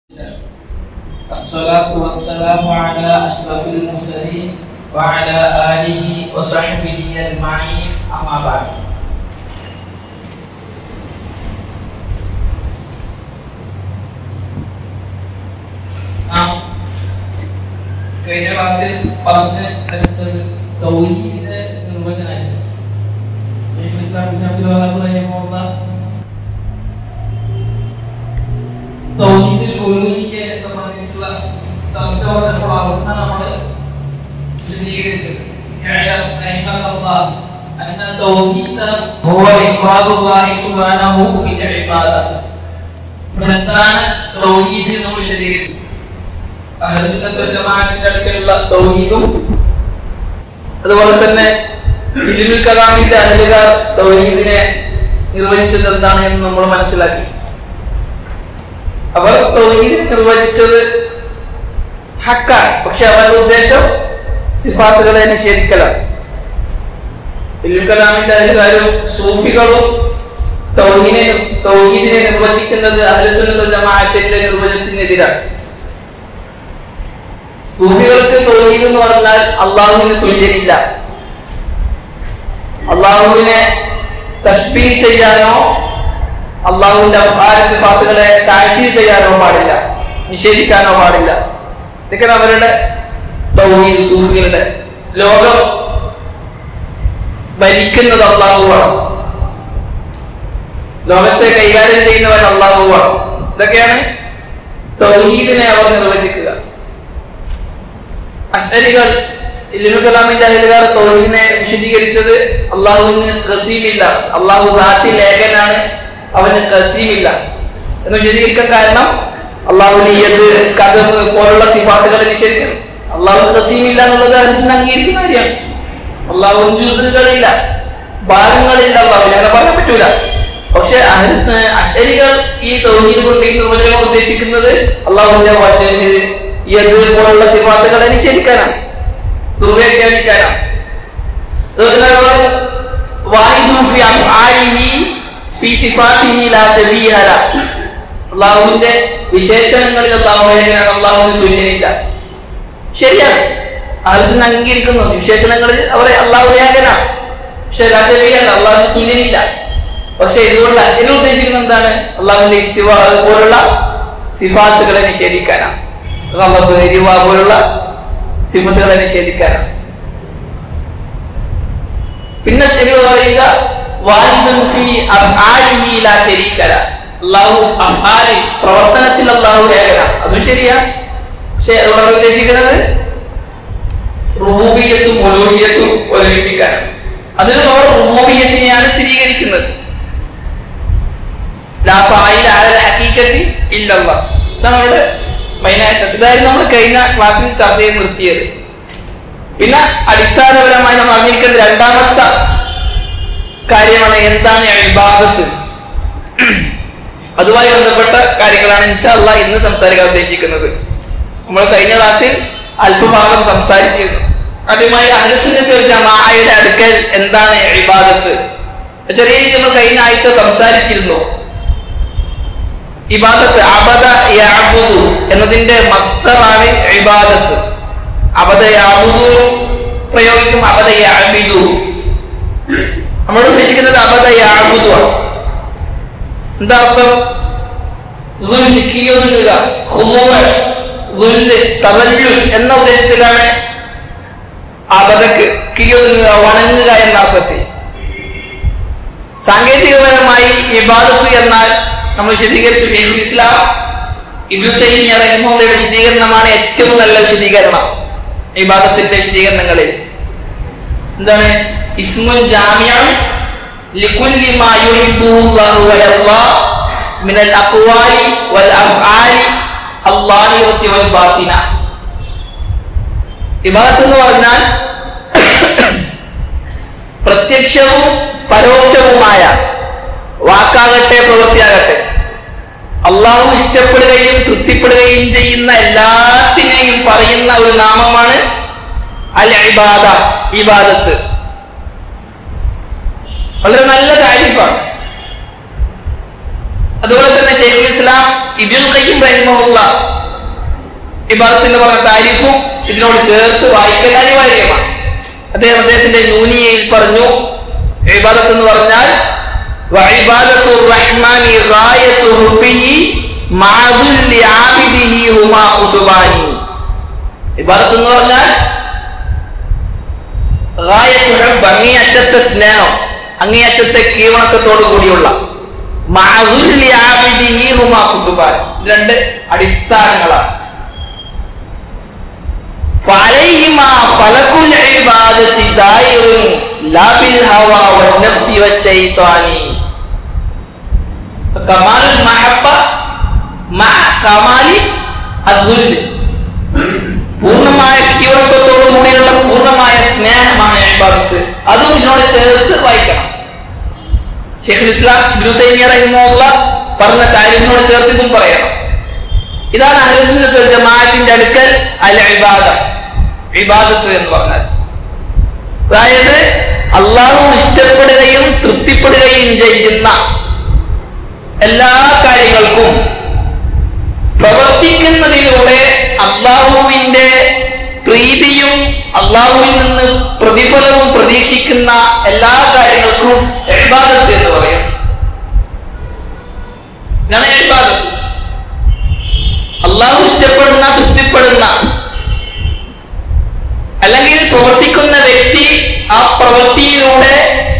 الصلاة والسلام على أشرف المرسلين وعلى آله وصحبه أجمعين أما بعد നാം കഴിഞ്ഞ ക്ലാസ്സിൽ പറഞ്ഞ് വെച്ചത് തൗഹീദിന്റെ നിർവചനമായിരുന്നു ഷെയ്ഖുൽ ഇസ്ലാം ഇബ്നു അബ്ദുൽ വഹാബ് റഹിമഹുല്ലാ തൗഹീദിൽ ഉലൂഹിയെ സംബന്ധിച്ചുള്ള ചർച്ച പറഞ്ഞപ്പോൾ അവിടുന്ന് നമ്മൾ വിശദീകരിച്ചത് يعلم رحمك الله أن التوحيد هو إفراد الله سبحانه بالعبادة എന്താണ് തൗഹീദ് എന്ന് നമ്മൾ വിശദീകരിച്ചു അഹ്ലുസുന്നത്ത് വൽ ജമാഅത്തിന്റെ അടുക്കലുള്ള തൗഹീദും അതുപോലെ തന്നെ ഇൽമുൽ കലാമിന്റെ അഹലുകാർ തൗഹീദിനെ നിർവചിച്ചത് എന്താണ് എന്ന് നമ്മൾ മനസ്സിലാക്കി അവർ തൗഹീദ് നിർവചിച്ചത് ഹക്കാണ് പക്ഷെ അവരുടെ ഉദ്ദേശം സിഫാത്തുകളെ നിഷേധിക്കലാണ് ഇൽമുൽ കലാമിന്റെ അഹലുകാരും സൂഫികളും തൗഹീദിനെ തൗഹീദിനെ നിർവചിക്കുന്നത് അഹ്ലുസുന്നത്ത് വൽ ജമാഅത്തിന്റെ നിർവചനത്തിനെതിരാണ് സൂഫികൾക്ക് തൗഹീദ് എന്ന് പറഞ്ഞാൽ അള്ളാഹുവിന് തുല്യനില്ല അള്ളാഹുവിനെ തഷ്ബീ ചെയ്യാനോ അള്ളാഹുവിന്റെ അഫ്ആൽ സിഫാത്തുകളെ താഴ്ത്തി ചെയ്യാനോ പാടില്ല നിഷേധിക്കാനോ പാടില്ല ഇതൊക്കെയാണ് അവരുടെ തൗഹീദ് സൂഫികളുടെ ലോകം ഭരിക്കുന്നത് അള്ളാഹുവാണ് ലോകത്തെ കൈകാര്യം ചെയ്യുന്നവൻ അള്ളാഹുവാണ് ഇതൊക്കെയാണ് തൗഹീദിനെ അവർ നിർവചിക്കുക അഷ്അരികൾ ഇലിമു കലാമിന്റെ അഹിലുകാർ തൗഹീദിനെ വിശദീകരിച്ചത് അള്ളാഹുവിന് ഖസീമില്ല അള്ളാഹു ദാത്തിൽ ഏകനാണ് അവന് ഖസീമില്ല എന്ന് വിശദീകരിക്കാൻ കാരണം അള്ളാഹുവിന് ഏത് കഥവ് പോലുള്ള സിഫാത്തുകളെ നിഷേധിക്കുന്നു അള്ളാഹു ഖസീമില്ല എന്നുള്ളത് അനുസരിച്ച് അംഗീകരിക്കുന്ന കാര്യമാണ് അള്ളാഹു ജ്യൂസുകളില്ല ഭാഗങ്ങളില്ല അള്ളാഹുവിന് അങ്ങനെ പറയാൻ പറ്റൂല പക്ഷെ അഷരികൾ ഈ തൗഹീദ് കൊണ്ട് ഈ നിർവചനം ഉദ്ദേശിക്കുന്നത് അള്ളാഹുവിന്റെ വചന ഏത് പോലുള്ള സിഫാത്തുകളെ നിഷേധിക്കാനാണ് ദുർവ്യാഖ്യാനിക്കാനാണ് അള്ളാഹുവിന്റെ വിശേഷണങ്ങളിൽ അള്ളാഹു എങ്ങനെയാണ് അള്ളാഹുവിന് തുല്യനില്ല ശരിയാണ് ആവശ്യം അംഗീകരിക്കുന്നു വിശേഷണങ്ങളിൽ അവരെ അള്ളാഹു ഏകനാണ് പക്ഷെ രാജവീയാണ് അള്ളാഹുവിന് തുല്യനില്ല പക്ഷെ ഇതുകൊണ്ട് അതിന് ഉദ്ദേശിക്കുന്നത് എന്താണ് അള്ളാഹുവിന്റെ ഇസ്തിവ പോലുള്ള സിഫാത്തുകളെ നിഷേധിക്കാനാണ് അള്ളാഹു എരിവ പോലുള്ള സിഫത്തുകളെ നിഷേധിക്കാനാണ് പിന്നെ ശരി പറയുക അള്ളാഹു അഫാലി പ്രവർത്തനത്തിൽ അള്ളാഹു ഏകനാണ് അതും ശരിയാ പക്ഷെ അതുകൊണ്ട് ഉദ്ദേശിക്കുന്നത് റുബൂബിയത്തും ഒലൂഹിയത്തും ഒരുമിപ്പിക്കാനാണ് അതിന് അവർ റുബൂബിയത്തിനെയാണ് സ്ഥിരീകരിക്കുന്നത് ഇതാണ് അവരുടെ മെയിനായിട്ട് ഇതായിരുന്നു നമ്മൾ കഴിഞ്ഞ ക്ലാസ്സിൽ ചർച്ച ചെയ്ത് നിർത്തിയത് പിന്നെ അടിസ്ഥാനപരമായി നമ്മൾ അറിഞ്ഞിരിക്കുന്ന രണ്ടാമത്തെ കാര്യമാണ് എന്താണ് ഇബാദത്ത് അതുമായി ബന്ധപ്പെട്ട കാര്യങ്ങളാണ് ഇൻഷാല്ല ഇന്ന് സംസാരിക്കാൻ ഉദ്ദേശിക്കുന്നത് നമ്മൾ കഴിഞ്ഞ ക്ലാസ്സിൽ അല്പഭാഗം സംസാരിച്ചിരുന്നു ആദ്യമായി അനുസരിച്ച് ജമാഅയുടെ അടുക്കൽ എന്താണ് ഇബാദത്ത് ചെറിയ രീതിയിൽ നമ്മൾ കഴിഞ്ഞ ആഴ്ച സംസാരിച്ചിരുന്നു ഇബാദത്ത് അബദ യാബുദു എന്നതിന്റെ മസ്തറാണ് ഇബാദത്ത് അബദ യാബുദു പ്രയോഗിക്കും അബദ യാബിദു നമ്മൾ ഉദ്ദേശിക്കുന്നത് അബദ യാബുദു ആണ് എന്താ അർത്ഥം കീയൊതുങ്ങുക എന്ന ഉദ്ദേശത്തിലാണ് അബദക്ക് കീയൊതുങ്ങുക വണങ്ങുക എന്ന അർത്ഥത്തിൽ സാങ്കേതികപരമായി ഇബാദത്ത് എന്നാൽ നമ്മൾ വിശദീകരിച്ചു ഷെയ്ഖുൽ ഇസ്ലാം ഇബ്നു തൈമിയ റഹിമഹുള്ളയുടെ വിശദീകരണമാണ് ഏറ്റവും നല്ല വിശദീകരണം ഇബാദത്തിന്റെ വിശദീകരണങ്ങളിൽ എന്താണ് ഇസ്മുൻ ജാമിഅൻ ലികുല്ലി മാ യുഹിബ്ബുഹു അല്ലാഹു വയർളാ മിനൽ അഖ്വാലി വൽ അഫ്ആലി അല്ലാഹിറത്തി വൽ ബാത്തിന ഇബാദത്ത് എന്ന് പറഞ്ഞാൽ പ്രത്യക്ഷവും പരോക്ഷവുമായ വാക്കാകട്ടെ പ്രവൃത്തിയാകട്ടെ അള്ളാഹു ഇഷ്ടപ്പെടുകയും തൃപ്തിപ്പെടുകയും ചെയ്യുന്ന എല്ലാത്തിനെയും പറയുന്ന ഒരു നാമമാണ് അൽ ഇബാദ ഇബാദത്ത് വളരെ നല്ല താരിഫാണ് അതുപോലെ തന്നെ ഷെയ്ഖുൽ ഇസ്ലാം ഇബിൻ ഖയ്യിം റഹിമഹുല്ല ഇബാദത്ത് എന്ന് പറഞ്ഞ താരിഫും ഇതിനോട് ചേർത്ത് വായിക്കൽ അനിവാര്യമാണ് അദ്ദേഹം അദ്ദേഹത്തിന്റെ നൂനിയയിൽ പറഞ്ഞു ഇബാദത്ത് എന്ന് പറഞ്ഞാൽ وعبادة الرحمن غاية حبه مع ذل عابده هما قطبان ഇബാദത്ത് എന്ന് പറഞ്ഞാൽ ഗായത്ത് ഹബ്ബ് അങ്ങേയറ്റത്തെ സ്നേഹം അങ്ങേയറ്റത്തെ കീവണക്കത്തോടു കൂടിയുള്ള മഅദുല്ലി ആബിദിഹി ഹുമാ കുതുബാൻ രണ്ട് അടിസ്ഥാനങ്ങളാണ് فعليهما فلك العبادة دائر لا بالهوى والنفس والشيطان كمال المحبة مع كمال الذل പൂർണ്ണമായ കീവടക്കത്തോടു കൂടിയുള്ള പൂർണ്ണമായ സ്നേഹമാണ് ഇബാദത്ത് അതും ഇതിനോട് ചേർത്ത് വായിക്കണം ഷെയ്ഖുൽ ഇസ്ലാം ഇബ്നു തൈമിയ റഹിമഹുള്ള പറഞ്ഞ കാര്യത്തിനോട് ചേർത്ത് ഇതും പറയണം ഇതാണ് അഹ്ലുസുന്നത്ത് വൽ ജമാഅത്തിന്റെ അടുക്കൽ അൽ ഇബാദ ഇബാദത്ത് എന്ന് പറഞ്ഞാൽ അതായത് അള്ളാഹു ഇഷ്ടപ്പെടുകയും തൃപ്തിപ്പെടുകയും ചെയ്യുന്ന എല്ലാ കാര്യങ്ങൾക്കും പ്രവർത്തിക്കുന്നതിലൂടെ അള്ളാഹുവിന്റെ പ്രീതിയും അള്ളാഹുവിൽ നിന്ന് പ്രതിഫലവും പ്രതീക്ഷിക്കുന്ന എല്ലാ കാര്യങ്ങൾക്കും ഇബാദത്ത് എന്ന് പറയും ഇതാണ് ഇബാദത്ത് അള്ളാഹു ഇഷ്ടപ്പെടുന്ന തൃപ്തിപ്പെടുന്ന അല്ലെങ്കിൽ പ്രവർത്തിക്കുന്ന വ്യക്തി ആ പ്രവൃത്തിയിലൂടെ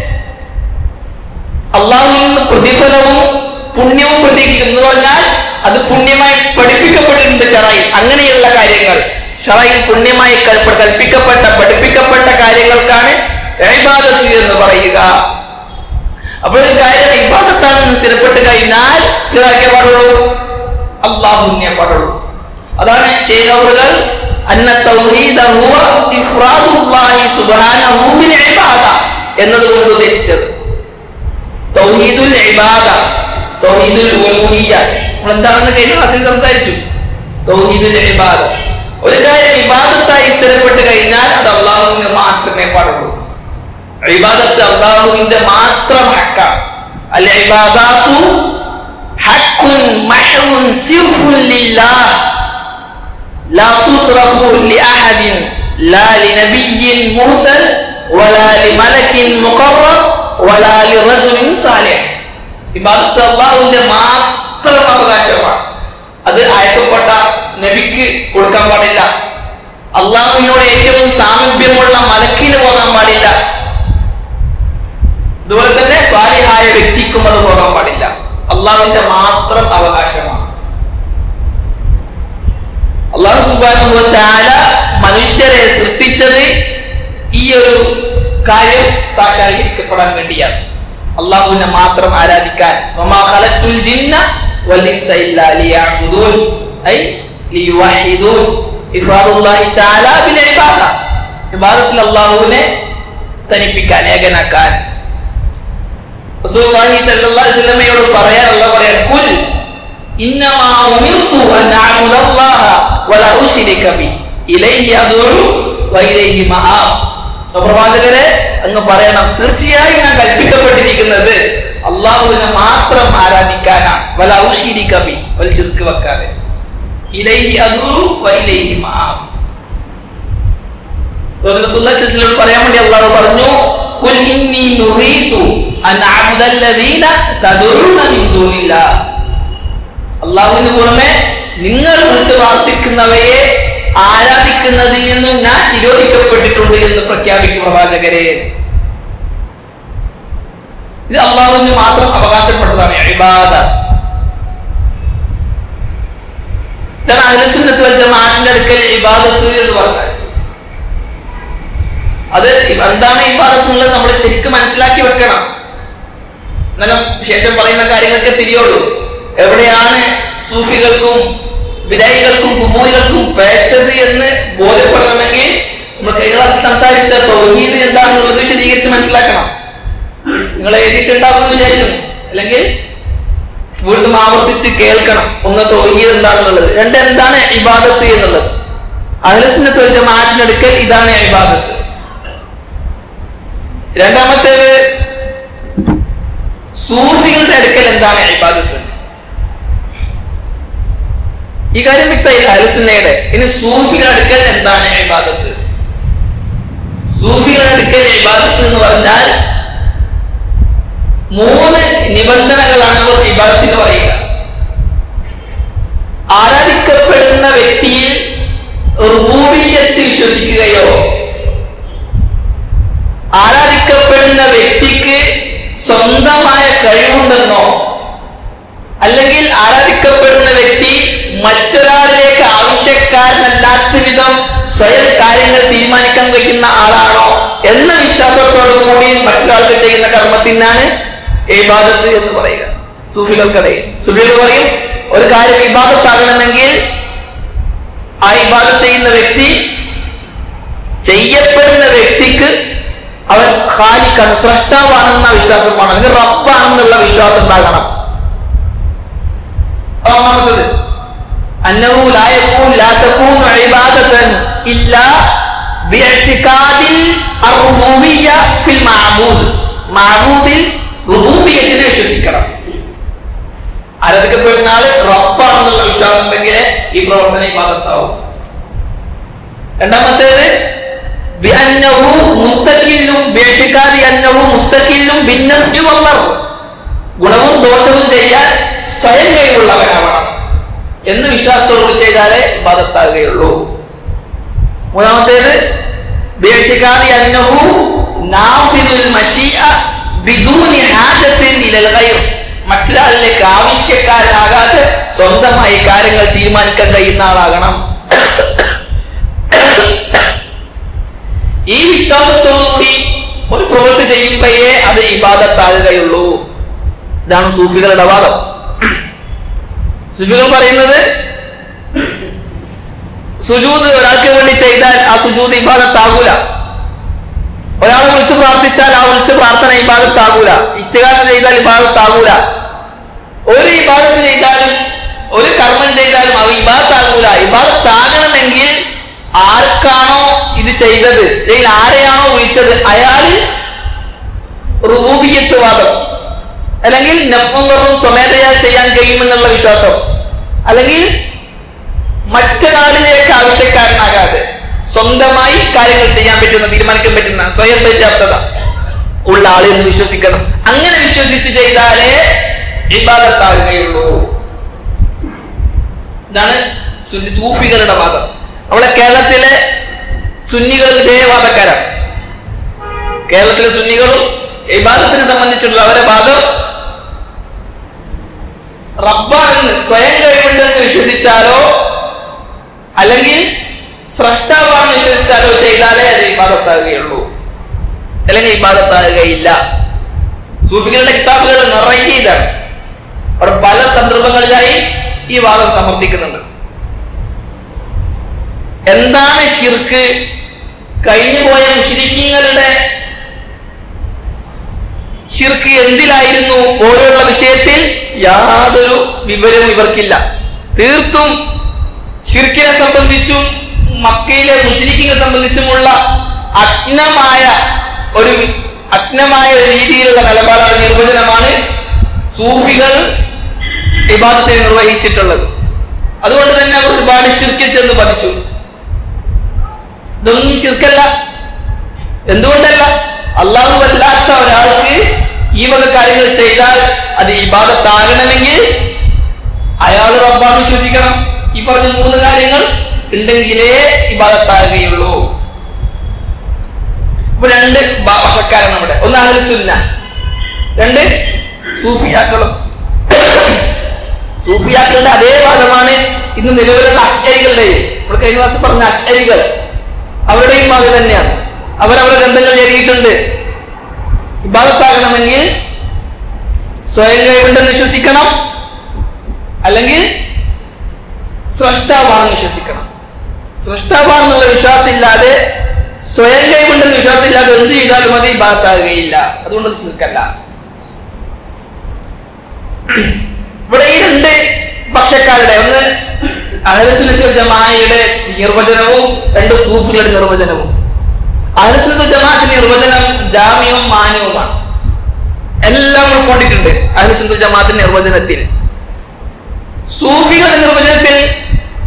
അള്ളാഹുവിൽ നിന്ന് പ്രതിഫലവും പുണ്യവും പ്രതീക്ഷിക്കുന്നു എന്ന് പറഞ്ഞാൽ അത് പുണ്യമായി പഠിപ്പിക്കപ്പെട്ടിട്ടുണ്ട് ഷറയിൽ അങ്ങനെയുള്ള കാര്യങ്ങൾ ഷറയിൽ പുണ്യമായി കൽപ്പ- കൽപ്പിക്കപ്പെട്ട പഠിപ്പിക്കപ്പെട്ട കാര്യങ്ങൾക്കാണ് ഇബാദത്ത് എന്ന് പറയുക അപ്പോൾ ഒരു കാര്യം ഇബാദത്താണെന്ന് സ്ഥിരപ്പെട്ട് കഴിഞ്ഞാൽ ഇതാക്കിയ പാടുള്ളൂ അള്ളാഹുവിനെ പാടുള്ളൂ അതാണ് ചെയ്യുന്നവர்கள் അന്ന തൗഹീദ ഹുവ ഇഫ്റാദുല്ലാഹി സുബ്ഹാനഹു ബിൽ ഇബാദ എന്നതുകൊണ്ട് ഉദ്ദേശിച്ചത് തൗഹീദുൽ ഇബാദ തൗഹീദുൽ ഉലൂഹിയ്യ നമ്മൾ എന്താണെന്ന് കഴിഞ്ഞ ക്ലാസ്സിൽ സംസാരിച്ചു തൗഹീദുൽ ഇബാദ ഒരു കാര്യം ഇബാദത്തായി സ്ഥിരപ്പെട്ട് കഴിഞ്ഞാൽ അത് അള്ളാഹുവിന് മാത്രമേ പാടുള്ളൂ ഇബാദത്ത് അള്ളാഹുവിന്റെ മാത്രം ഹക്കാണ് അൽ ഇബാദാത്തു ഹക്കുൻ മഹ്ഉൻ സിർഫുൻ ലില്ലാഹ് لا تصرف لأحد لا لنبي مرسل ولا لملك مقرب ولا لرجل صالح ഇബാദത്ത് അള്ളാഹുവിന്റെ മാത്രം അവകാശമാണ് അത് അയക്കപ്പെട്ട നബിക്ക് കൊടുക്കാൻ പാടില്ല അള്ളാഹുവിനോട് ഏറ്റവും സാമീപ്യമുള്ള മലക്കിന് പോകാൻ പാടില്ല അതുപോലെ തന്നെ സ്വാലിഹായ വ്യക്തിക്കും അത് പോകാൻ പാടില്ല അള്ളാഹുവിന്റെ മാത്രം അവകാശമാണ് അള്ളാഹു സുബാനുഭവ ചാല മനുഷ്യരെ സൃഷ്ടിച്ചത് ഈ ഒരു കാര്യം സാക്ഷാത്കരിക്കപ്പെടാൻ വേണ്ടിയാണ് അള്ളാഹുവിനെ മാത്രം ആരാധിക്കാൻ വമാ ഖലഖ്തുൽ ജിന്ന വൽ ഇൻസ ഇല്ലാ ലിയഅ്ബുദൂൻ ഐ ലിയുവഹിദൂൻ ഇഫ്റാദുല്ലാഹി തആല ബിൽ ഇബാദ ഇബാദത്തിൽ അള്ളാഹുവിനെ തനിപ്പിക്കാൻ ഏകനാക്കാൻ റസൂലുള്ളാഹി സ്വല്ലല്ലാഹു അലൈഹി വസല്ലമയോട് പറയാനുള്ള പറയാൻ കുൽ ഇന്നമാ ഉമിർതു അൻ അഅബുദല്ലാഹ വല ഉശ്രിക ബി ഇലൈഹി അദൂ വ ഇലൈഹി മആബ് പ്രവാചകരെ അങ്ങ് പറയണം തീർച്ചയായും ഞാൻ കൽപ്പിക്കപ്പെട്ടിരിക്കുന്നത് അള്ളാഹുവിനെ മാത്രം ആരാധിക്കാനാണ് വല ഉശ്രിക ബി വല ശിർക്ക് വെക്കാതെ ഇലൈഹി അദൂ വ ഇലൈഹി മആബ് റസൂലുള്ളാഹി പറയാൻ വേണ്ടി അള്ളാഹു പറഞ്ഞു കുൽ ഇന്നി നുഹീതു അൻ അഅബുദല്ലദീന തദഉന മിൻ ദൂനില്ലാഹ് അള്ളാഹുവിന് പുറമെ നിങ്ങൾ വിളിച്ച് പ്രാർത്ഥിക്കുന്നവയെ ആരാധിക്കുന്നതിൽ നിന്നും ഞാൻ നിരോധിക്കപ്പെട്ടിട്ടുണ്ട് എന്ന് പ്രഖ്യാപിക്കും പ്രവാചകരെ ഇത് അള്ളാഹുവിന് മാത്രം അവകാശപ്പെട്ടതാണ് ഇബാദ ഇതാണ് അഹ്ലുസുന്നത്ത് വൽ ജമാഅത്തിന്റെ അടുക്കൽ ഇബാദത്ത് എന്ന് പറഞ്ഞാൽ അത് എന്താണ് ഇബാദത്ത് എന്നുള്ളത് നമ്മൾ ശരിക്കും മനസ്സിലാക്കി വെക്കണം എന്നാലും ശേഷം പറയുന്ന കാര്യങ്ങൾക്ക് തിരിയോളൂ എവിടെയാണ് സൂഫികൾക്കും വിദായികൾക്കും കുമൂരികൾക്കും പേച്ചത് എന്ന് ബോധ്യപ്പെടണമെങ്കിൽ നമ്മൾ കഴിഞ്ഞ ക്ലാസ്സിൽ സംസാരിച്ച തൗഹീദ് എന്താണെന്നുള്ളത് വിശദീകരിച്ച് മനസ്സിലാക്കണം നിങ്ങൾ എഴുതിയിട്ടുണ്ടാവുമെന്ന് വിചാരിക്കുന്നു അല്ലെങ്കിൽ വീണ്ടും ആവർത്തിച്ച് കേൾക്കണം ഒന്ന് തൗഹീദ് എന്താണെന്നുള്ളത് രണ്ട് എന്താണ് ഇബാദത്ത് എന്നുള്ളത് അഹ്ലസുന്നത്ത് ജമാഅത്തിനടുക്കൽ ഇതാണ് ഇബാദത്ത് രണ്ടാമത്തേത് സൂഫികളുടെ അടുക്കൽ എന്താണ് ഇബാദത്ത് ഈ കാര്യം വ്യക്തമായി അഹലുസുന്നയുടെ ഇനി സൂഫികൾ അടുക്കൽ എന്താണ് ഇബാദത്ത് സൂഫികൾ അടുക്കൽ ഇബാദത്ത് എന്ന് പറഞ്ഞാൽ മൂന്ന് നിബന്ധനകളാണ് അവർ ഇബാദത്തിന് പറയുക ആരാധിക്കപ്പെടുന്ന വ്യക്തിയിൽ റുബൂബിയത്ത് വിശ്വസിക്കുകയോ ആരാധിക്കപ്പെടുന്ന വ്യക്തിക്ക് സ്വന്തമായ കഴിവുണ്ടെന്നോ അല്ലെങ്കിൽ ആരാധിക്കപ്പെടുന്ന വ്യക്തി മറ്റൊരാളിലേക്ക് ആവശ്യക്കാരനല്ലാത്ത വിധം സ്വയം കാര്യങ്ങൾ തീരുമാനിക്കാൻ കഴിയുന്ന ആളാണോ എന്ന വിശ്വാസത്തോടു കൂടി മറ്റൊരാൾക്ക് ചെയ്യുന്ന കർമ്മത്തിനാണ് ഇബാദത്ത് എന്ന് പറയുക സൂഫികൾക്കിടയിൽ സൂഫികൾ പറയും ഒരു കാര്യം ഇബാദത്താകണമെങ്കിൽ ആ ഇബാദത്ത് ചെയ്യുന്ന വ്യക്തി ചെയ്യപ്പെടുന്ന വ്യക്തിക്ക് അവൻ ഖാലിക്കാണ് സ്രഷ്ടാവാണെന്ന വിശ്വാസമാണ് അല്ലെങ്കിൽ റബ്ബാണെന്നുള്ള വിശ്വാസം ഉണ്ടാകണം ഒന്നാമത്തത് അന്നഹു ലാ യകൂൻ ലാ തകൂനു ഇബാദതൻ ഇല്ലാ ബിഇഅ്തിഖാദിൽ അർറുബൂബിയ്യ ഫിൽ മഅബൂദ് മഅബൂദിൽ റുബൂബിയത്തിനെ വിശ്വസിക്കണം ആരാധിക്കപ്പെടുന്ന ആള് റബ്ബാണെന്നുള്ള വിശ്വാസം ഉണ്ടെങ്കിൽ ഈ പ്രവർത്തനം ഇബാദത്താവും രണ്ടാമത്തേത് ബിഅന്നഹു മുസ്തഖില്ലും ബിഇഅ്തിഖാദി അന്നഹു മുസ്തഖില്ലും ബിന്നഫ്ഇ വല്ലർ ഗുണവും ദോഷവും ചെയ്യാൻ സ്വയം കഴിവുള്ളവനാവണം എന്ന് വിശ്വാസത്തോടുകൂടി ചെയ്താലേ ബദത്താകുകയുള്ളൂ മൂന്നാമത്തേത് ബിഇഅ്തിഖാദി അന്നഹു നാഫിദുൽ മശീഅ ബിദൂനി ഹാജത്തിൻ ഇലൽ ഗൈർ മറ്റൊരാളിലേക്ക് ആവശ്യക്കാരനാകാതെ സ്വന്തമായി കാര്യങ്ങൾ തീരുമാനിക്കാൻ കഴിയുന്ന ആളാകണം ഈ വിശ്വാസത്തോടുകൂടി ഒരു പ്രവൃത്തി ചെയ്യുമ്പോഴേ അത് ഇബാദത്താകുകയുള്ളൂ ഇതാണ് സൂഫികളുടെ വാദം സൂഫികൾ പറയുന്നത് സുജൂത് ഒരാൾക്ക് വേണ്ടി ചെയ്താൽ ആ സുജൂത് ഇബാദത്താകൂല ഒരാളെ വിളിച്ച് പ്രാർത്ഥിച്ചാൽ ആ വിളിച്ച് പ്രാർത്ഥന ഇബാദത്താകൂല ഇസ്തികാരം ചെയ്താൽ ഇബാദത്താകൂല ഒരു ഇബാദത്ത് ചെയ്താലും ഒരു കർമ്മം ചെയ്താലും അവ ഇബാദത്താകൂല ഇബാദത്താകണമെങ്കിൽ ആർക്കാണോ ഇത് ചെയ്തത് അല്ലെങ്കിൽ ആരെയാണോ വിളിച്ചത് അയാള് റുബൂബിയത്ത് വാദം അല്ലെങ്കിൽ നഫും കറും സ്വമേധയാ ചെയ്യാൻ കഴിയുമെന്നുള്ള വിശ്വാസം അല്ലെങ്കിൽ മറ്റൊരാളിലേക്ക് ആവശ്യക്കാരനാകാതെ സ്വന്തമായി കാര്യങ്ങൾ ചെയ്യാൻ പറ്റുന്ന തീരുമാനിക്കാൻ പറ്റുന്ന സ്വയം പര്യാപ്തത ഉള്ള ആളെന്ന് വിശ്വസിക്കണം അങ്ങനെ വിശ്വസിച്ച് ചെയ്താലേ ഇബാദത്താകുകയുള്ളൂ ഇതാണ് സുന്നി- സൂഫികളുടെ വാദം നമ്മളെ കേരളത്തിലെ സുന്നികൾ ഇതേ വാദക്കാരാണ് കേരളത്തിലെ സുന്നികളും ഇബാദത്തിനെ സംബന്ധിച്ചുള്ള അവരുടെ വാദം റബ്ബാണെന്ന് സ്വയം കഴിവുണ്ടെന്ന് വിശ്വസിച്ചാലോ അല്ലെങ്കിൽ സ്രഷ്ടാവാണെന്ന് വിശ്വസിച്ചാലോ ചെയ്താലേ അത് ഇബാദത്താകുകയുള്ളൂ അല്ലെങ്കിൽ ഇബാദത്താകുകയില്ല സൂഫികളുടെ കിതാബുകൾ നിറയെ ഇതാണ് അവിടെ പല സന്ദർഭങ്ങളിലായി ഈ വാദം സമർപ്പിക്കുന്നുണ്ട് എന്താണ് ഷിർക്ക് കഴിഞ്ഞുപോയ മുഷ്രിക്കീങ്ങളുടെ ഷിർക്ക് എന്തിലായിരുന്നു പോലുള്ള വിഷയത്തിൽ യാതൊരു വിവരവും ഇവർക്കില്ല തീർത്തും ഷിർക്കിനെ സംബന്ധിച്ചും മക്കയിലെ മുസ്ലിക്കിനെ സംബന്ധിച്ചുമുള്ള അജ്ഞമായ ഒരു വി- അജ്ഞമായ ഒരു രീതിയിലുള്ള നിലപാടാണ് നിർവചനമാണ് സൂഫികൾ ഇബാദത്തെ നിർവഹിച്ചിട്ടുള്ളത് അതുകൊണ്ട് തന്നെ അവർ ഒരുപാട് ഷിർക്കിൽ ചെന്ന് പതിച്ചു ഇതൊന്നും ശിർക്കല്ല എന്തുകൊണ്ടല്ല അള്ളാഹു അല്ലാത്ത ഒരാൾക്ക് ഈ വക കാര്യങ്ങൾ ചെയ്താൽ അത് ഇബാദത്താകണമെങ്കിൽ അയാൾ റബ്ബാണ് വിശ്വസിക്കണം ഈ പറഞ്ഞ മൂന്ന് കാര്യങ്ങൾ ഉണ്ടെങ്കിലേ ഇബാദത്താകുകയുള്ളൂ ഇപ്പൊ രണ്ട് ബ- വശക്കാരാണ് നമ്മുടെ ഒന്ന് അഹ്ലുസുന്ന രണ്ട് സൂഫിയാക്കളും സൂഫിയാക്കളുടെ അതേ വാദമാണ് ഇന്ന് നിലവിലുള്ള അശ്വരികളുടെയും നമ്മൾ കഴിഞ്ഞ ദിവസം പറഞ്ഞ അശ്വരികൾ അവരുടെയും വാദം തന്നെയാണ് അവരവരുടെ ഗ്രന്ഥങ്ങൾ എഴുതിയിട്ടുണ്ട് ഇബാദത്താകണമെങ്കിൽ സ്വയം കഴിവുണ്ടെന്ന് വിശ്വസിക്കണം അല്ലെങ്കിൽ സ്രഷ്ടാവാണെന്ന് വിശ്വസിക്കണം സ്രഷ്ടാവാണെന്നുള്ള വിശ്വാസം ഇല്ലാതെ സ്വയം കഴിവുണ്ടെന്ന് വിശ്വാസം ഇല്ലാതെ എന്ത് ചെയ്താലും അത് ഇബാദത്താകുകയില്ല അതുകൊണ്ട് അത് ശിർക്കല്ല ഇവിടെ ഈ രണ്ട് പക്ഷക്കാരുടെ ഒന്ന് അഹലസുനത്ത് ജമാഅയുടെ നിർവചനവും രണ്ട് സൂഫികളുടെ നിർവചനവും അഹലസുനത്ത് ജമാഅത്തിന്റെ നിർവചനം ജാമ്യവും മാന്യവുമാണ് എല്ലാം ഉൾക്കൊണ്ടിട്ടുണ്ട് അഹലസുനത്ത് ജമാഅത്തിന്റെ നിർവചനത്തിൽ സൂഫികളുടെ നിർവചനത്തിൽ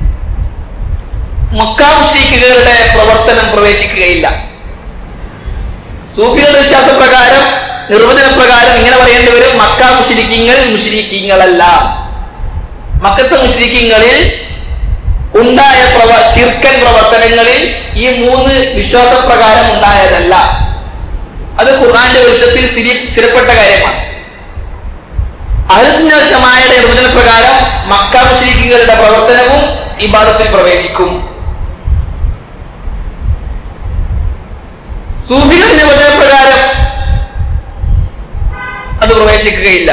മക്കാ മുഷ്രിക്കുകളുടെ പ്രവർത്തനം പ്രവേശിക്കുകയില്ല സൂഫികളുടെ വിശ്വാസപ്രകാരം നിർവചന പ്രകാരം ഇങ്ങനെ പറയേണ്ടി വരും മക്ക മുഷ്രിക്കിങ്ങൾ മുഷ്രിക്കിങ്ങളല്ല മക്കത്തെ മുഷ്രിക്കിങ്ങളിൽ ഉണ്ടായ പ്രവ ചിർക്കൻ പ്രവർത്തനങ്ങളിൽ ഈ മൂന്ന് വിശ്വാസപ്രകാരം ഉണ്ടായതല്ല അത് ഖുർആന്റെ വെളിച്ചത്തിൽ സ്ഥിരി സ്ഥിരപ്പെട്ട കാര്യമാണ് അഹ്ലുസുന്ന വൽ ജമാഅയുടെ നിർവചന പ്രകാരം മക്ക മുഷ്രിക്കുകളുടെ പ്രവർത്തനവും ഇബാദത്തിൽ പ്രവേശിക്കും സൂഫികളുടെ നിർവചന പ്രകാരം അത് പ്രവേശിക്കുകയില്ല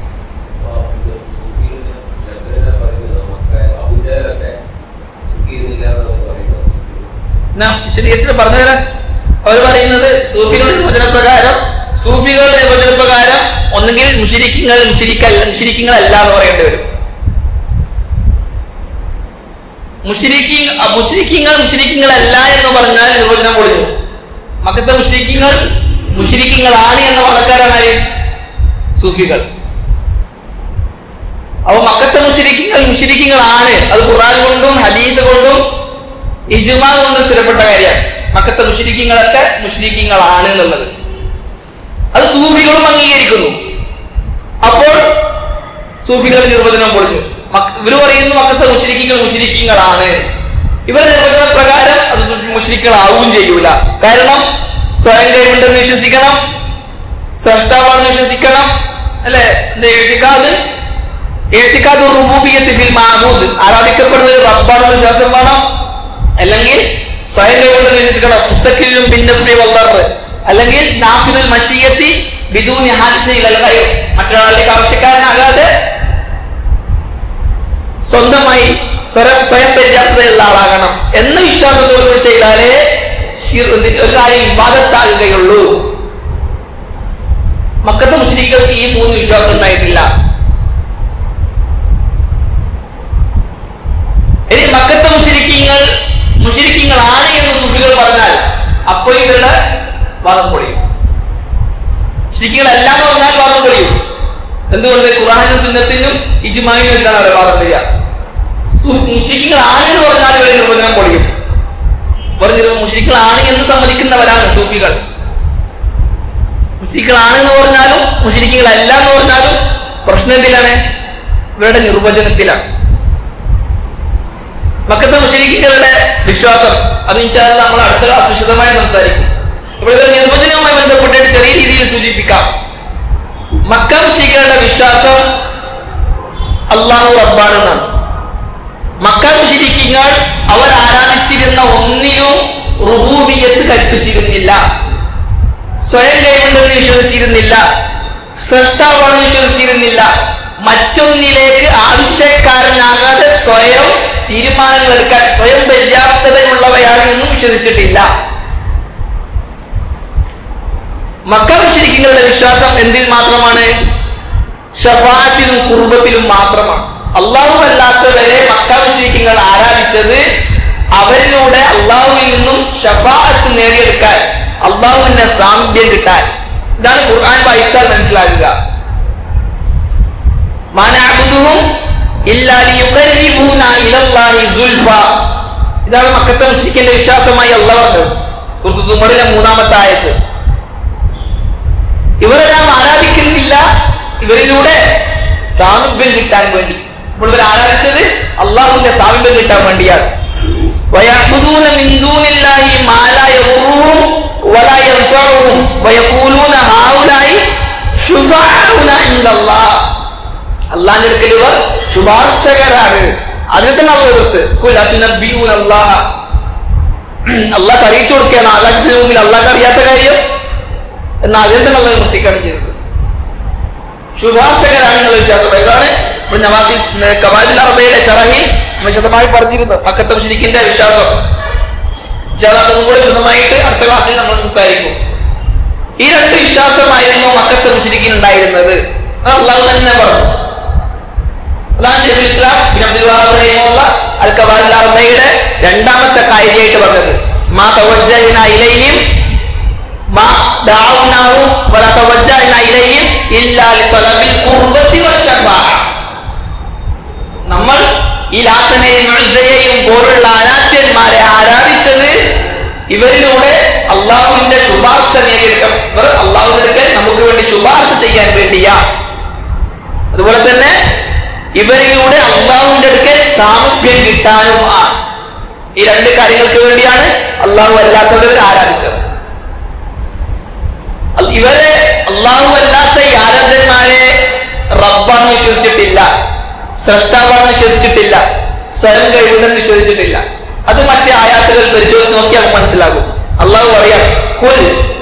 ഞാൻ വിശദീകരിച്ച് പറഞ്ഞു തരാം അവർ പറയുന്നത് സൂഫികളുടെ നിർവചന പ്രകാരം സൂഫികളുടെ നിർവചന പ്രകാരം ഒന്നുകിൽ മുഷിരിക്കങ്ങൾ മുഷിരിക്കല്ല മുഷിരിക്കങ്ങളല്ല എന്ന് പറയേണ്ടി വരും മുഷിരിക്കി മുഷിരിക്കങ്ങൾ മുഷിരിക്കങ്ങളല്ല എന്ന് പറഞ്ഞാൽ നിർവചനം പൊളിഞ്ഞു മക്കത്തെ മുഷിരിക്കങ്ങൾ മുഷിരിക്കങ്ങളാണ് എന്ന മതക്കാരാണ് ആര് സൂഫികൾ അപ്പൊ മക്കത്തെ മുഷിരിക്കങ്ങൾ മുഷിരിക്കങ്ങളാണ് അത് ഖുർആൻ കൊണ്ടും ഹദീസ് കൊണ്ടും ഇജ്മാ കൊണ്ടും സ്ഥിരപ്പെട്ട കാര്യമാണ് മക്കത്തെ മുഷിരിക്കങ്ങളൊക്കെ മുഷിരിക്കങ്ങളാണ് എന്നുള്ളത് അത് സൂഫികളും അംഗീകരിക്കുന്നു അപ്പോൾ സൂഫികളുടെ നിർവചനം പൊളിഞ്ഞു മക്ക- ഇവര് പറയുന്നു മക്കത്തെ മുഷിരിക്കങ്ങൾ മുഷിരിക്കങ്ങളാണ് ഇവരുടെ നിർവചന പ്രകാരം അത് മുഷിരിക്കളാവുകയും ചെയ്യൂല കാരണം സ്വയം കൈവുണ്ടെന്ന് വിശ്വസിക്കണം സൃഷ്ടാവാണെന്ന് വിശ്വസിക്കണം അല്ലെ എഴുതിക്കാത് എഴുത്തിക്കാത് റുബൂബിയത്ത് ഫിൽ മാമൂദ് ആരാധിക്കപ്പെടുന്നത് റബ്ബാണെന്ന് വിശ്വാസം വേണം അല്ലെങ്കിൽ സ്വയം കൈവുണ്ടെന്ന് വിശ്വസിക്കണം മുസ്തഖിലും ഭിന്നപ്രിയ വല്ലാറ് അല്ലെങ്കിൽ നാഫിദുൽ മഷീയത്തി ബിദൂനി ഹാദിസയിലല്ലയോ മറ്റൊരാളിലേക്ക് ആവശ്യക്കാരനാകാതെ സ്വന്തമായി സ്വരം സ്വയം പര്യാപ്തതയുള്ള ആളാകണം എന്ന വിശ്വാസത്തോടുകൂടി ചെയ്താലേ ഷിർ- ഒരു കാര്യം ഇബാദത്താകുകയുള്ളൂ മക്കത്തെ മുസ്ലിങ്ങൾക്ക് ഈ മൂന്ന് വിശ്വാസം ഉണ്ടായിട്ടില്ല ഇനി മക്കത്തെ മുസ്ലിക്കീങ്ങൾ മുസ്ലിക്കീങ്ങളാണ് എന്ന് സുഖികൾ പറഞ്ഞാൽ അപ്പോൾ ഇവരുടെ വാദം പൊളിയും മുസ്ലിക്കീങ്ങളല്ല എന്ന് പറഞ്ഞാൽ വാദം പൊളിയും എന്തുകൊണ്ട് ഖുറാനും സുന്നത്തിനും ഇജ്മാനും എന്താണ് അവരെ വാദം വരിക മുസ്ലിക്കീങ്ങളാണ് എന്ന് പറഞ്ഞാൽ ഇവരെ നിർവചനം പൊളിയും പറഞ്ഞത് മുസ്ലിക്കളാണ് എന്ന് സമ്മതിക്കുന്നവരാണ് സൂഫികൾ മുസ്ലിക്കളാണ് എന്ന് പറഞ്ഞാലും മുസ്ലിക്കുകളല്ല എന്ന് പറഞ്ഞാലും പ്രശ്നം എന്തിലാണ് ഇവരുടെ നിർവചനത്തിലാണ് മക്കത്തെ മുസ്ലിക്കുകളുടെ വിശ്വാസം അത് ഇൻഷാല്ല നമ്മൾ അടുത്ത ക്ലാസ് വിശദമായി സംസാരിക്കും ഇപ്പോൾ ഇവരുടെ നിർവചനവുമായി ബന്ധപ്പെട്ടിട്ട് ചെറിയ രീതിയിൽ സൂചിപ്പിക്കാം മക്ക മുസ്ലിക്കുകളുടെ വിശ്വാസം അള്ളാഹു റബ്ബാണെന്നാണ് മക്ക മുസ്ലിക്കുകൾ അവർ ആരാധിച്ചിരുന്ന ഒന്നിനും റുബൂബിയത്ത് കൽപ്പിച്ചിരുന്നില്ല സ്വയം കൈകൊണ്ടെന്ന് വിശ്വസിച്ചിരുന്നില്ല സൃഷ്ടാവാണെന്ന് വിശ്വസിച്ചിരുന്നില്ല മറ്റൊന്നിലേക്ക് ആവശ്യക്കാരനാകാതെ സ്വയം തീരുമാനങ്ങൾ എടുക്കാൻ സ്വയം പര്യാപ്തതയുള്ളവയാണ് എന്നും വിശ്വസിച്ചിട്ടില്ല മക്ക മുസ്ലിക്കുകളുടെ വിശ്വാസം എന്തിൽ മാത്രമാണ് ഷഫാത്തിലും കുർബത്തിലും മാത്രമാണ് അള്ളാഹു അല്ലാത്തവരെ മക്ക മുസ്ലിക്കുകൾ ആരാധിച്ചത് അവരിലൂടെ അള്ളാഹുവിൽ നിന്നും ഷഫാഅത്ത് നേടിയെടുക്കാൻ അള്ളാഹുവിന്റെ സാമീപ്യം കിട്ടാൻ ഇതാണ് ഖുർആൻ വായിച്ചാൽ മനസ്സിലാക്കുക മാനാബുദുഹും ഇല്ലാ ലിയുഖർരിബൂന ഇലല്ലാഹി സുൽഫ ഇതാണ് മക്കത്തെ മുസ്ലിക്കിന്റെ വിശ്വാസമായി അള്ളാഹ് പറഞ്ഞത് സുഹൃത്ത് സുമറിലെ മൂന്നാമത്തെ ആയത്ത് ഇവരെ നാം ആരാധിക്കുന്നില്ല ഇവരിലൂടെ സാമീപ്യം കിട്ടാൻ വേണ്ടി ഇപ്പോൾ ഇവർ ആരാധിച്ചത് അള്ളാഹുവിന്റെ സാമീപ്യം കിട്ടാൻ വേണ്ടിയാണ് ويعبدون من دون الله ما لا يضرهم ولا ينفعهم ويقولون هؤلاء شفعاؤنا عند الله അള്ളാന്റെ അടുക്കൽ ഇവർ ശുപാർശകരാണ് അതിൽ തന്നെ അള്ളത്ത് അള്ളാഹ അള്ളാഹ് അറിയിച്ചു കൊടുക്കുകയാണ് ആകാശത്തിന് മുമ്പിൽ അള്ളാഹ് അറിയാത്ത കാര്യം എന്നാൽ അതിൽ തന്നെ അള്ളാഹ് വിമർശിക്കുകയാണ് ചെയ്തത് ശുപാർശകരാണെന്നുള്ള വിശ്വാസം ഇതാണ് ഇപ്പോൾ നവാസി കമാലിൽ അറബയുടെ ചറഹിൽ വിശദമായി പറഞ്ഞിരുന്നു മക്കത്തെ മുസ്ലിക്കിന്റെ വിശ്വാസം ഇൻഷാല്ലാ അതും കൂടെ വിശദമായിട്ട് അടുത്ത ക്ലാസ്സിൽ നമ്മൾ സംസാരിക്കും ഈ രണ്ട് വിശ്വാസമായിരുന്നു മക്കത്തെ മുസ്ലിക്കിന് ഉണ്ടായിരുന്നത് അത് അള്ളാഹു തന്നെ പറഞ്ഞു അതാണ് ഷെയ്ഖുൽ ഇസ്ലാം ബിൻ അബ്ദുൽ വഹാബ് റഹിമഹുള്ള അൽ കവാലിൽ അറബയുടെ രണ്ടാമത്തെ കായികയായിട്ട് പറഞ്ഞത് മാ തവജ്ജഹന ഇലൈഹിം മാ ദഅവനാഹും വല തവജ്ജഹന ഇലൈഹിം ഇല്ലാ ലിതലബിൽ ഖുർബത്തി വശഫാഅ നമ്മൾ ഈ ലാത്തനെയും ഉസ്സയെയും പോലുള്ള ആരാധ്യന്മാരെ ആരാധിച്ചത് ഇവരിലൂടെ അള്ളാഹുവിന്റെ ശുപാർശ നേടിയെടുക്കാം ഇവർ അള്ളാഹുവിന്റെ നമുക്ക് വേണ്ടി ശുപാർശ ചെയ്യാൻ വേണ്ടിയാ അതുപോലെ തന്നെ ഇവരിലൂടെ അള്ളാഹുവിന്റെ അടുക്കൽ സാമീപ്യം കിട്ടാനും ആണ് ഈ രണ്ട് കാര്യങ്ങൾക്ക് വേണ്ടിയാണ് അള്ളാഹു അല്ലാത്തവർ ആരാധിച്ചത് അൽ- ഇവരെ അള്ളാഹു അല്ലാത്ത ഈ ആരാധന്മാരെ റബ്ബാന്ന് വിശ്വസിച്ചിട്ടില്ല സ്രഷ്ടാവാണെന്ന് വിശ്വസിച്ചിട്ടില്ല സ്വയം കഴിവുണ്ടെന്ന് വിശ്വസിച്ചിട്ടില്ല അത് മറ്റേ ആയാത്തുകൾ പരിശോധിച്ച് നോക്കിയാൽ മനസ്സിലാകും അള്ളാഹു പറയാം കുൽ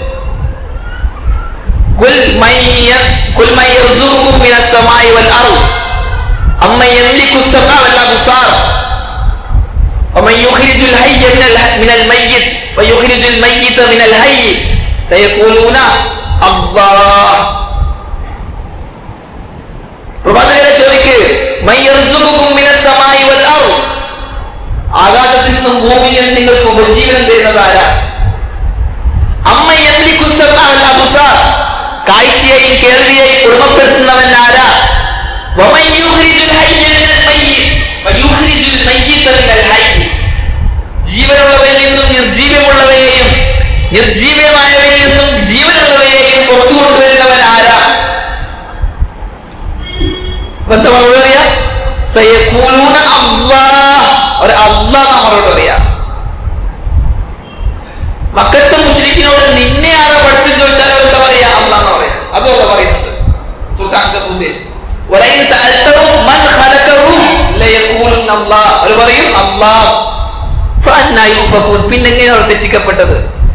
കുൽ മയ്യ കുൽ മൻ യർസുഖുകും മിനസ് സമാഇ വൽ അർദ് അമ്മ യംലികു السمع والابصار ومن يخرج الحي من الح- من الميت ويخرج الميت من الحي سيقولون الله പ്രവാചകരെ ചോദിക്ക് മൻ യർസുഖുകും മിനസ് സമാഇ വൽ അർദ് ആകാശത്തിൽ നിന്നും ഭൂമിയിൽ നിന്നും നിങ്ങൾക്ക് ഉപജീവനം തരുന്നത് ആരാ അമ്മ യംലികു السمع والابصار കാഴ്ചയെയും കേൾവിയെയും ഉടമപ്പെടുത്തുന്നവൻ ആരാ ومن يخرج الحي من الميت ويخرج الميت من الحي ജീവനുള്ളവയിൽ നിന്നും നിർജീവമുള്ളവയെയും നിർജീവമായവയിൽ നിന്നും ജീവനുള്ളവയെയും പുറത്തു കൊണ്ടുവരുന്നവൻ ആരാ അപ്പൊ എന്താ മറുപടി പറയാ സയഖൂലൂന അല്ലാഹ് ഒരു അല്ലാഹ് നമ്മളോട് പറയാ മക്കത്തെ മുസ്ലിക്കിനോട് നിന്നെ ആരാ പഠിച്ചെന്ന് ചോദിച്ചാൽ അവർ എന്താ പറയാ അല്ലാഹ് എന്ന് പറയാം അതുമല്ല പറയുന്നത് സുൽത്താൻ കബൂസിൽ വലയിൻ സഅൽതഹും മൻ ഖലഖഹും ലയഖൂലുന്ന അല്ലാഹ് അവർ പറയും അല്ലാഹ് ഫഅന്നാ യുഫകൂൻ പിന്നെ എങ്ങനെയാണ് അവർ തെറ്റിക്കപ്പെട്ടത്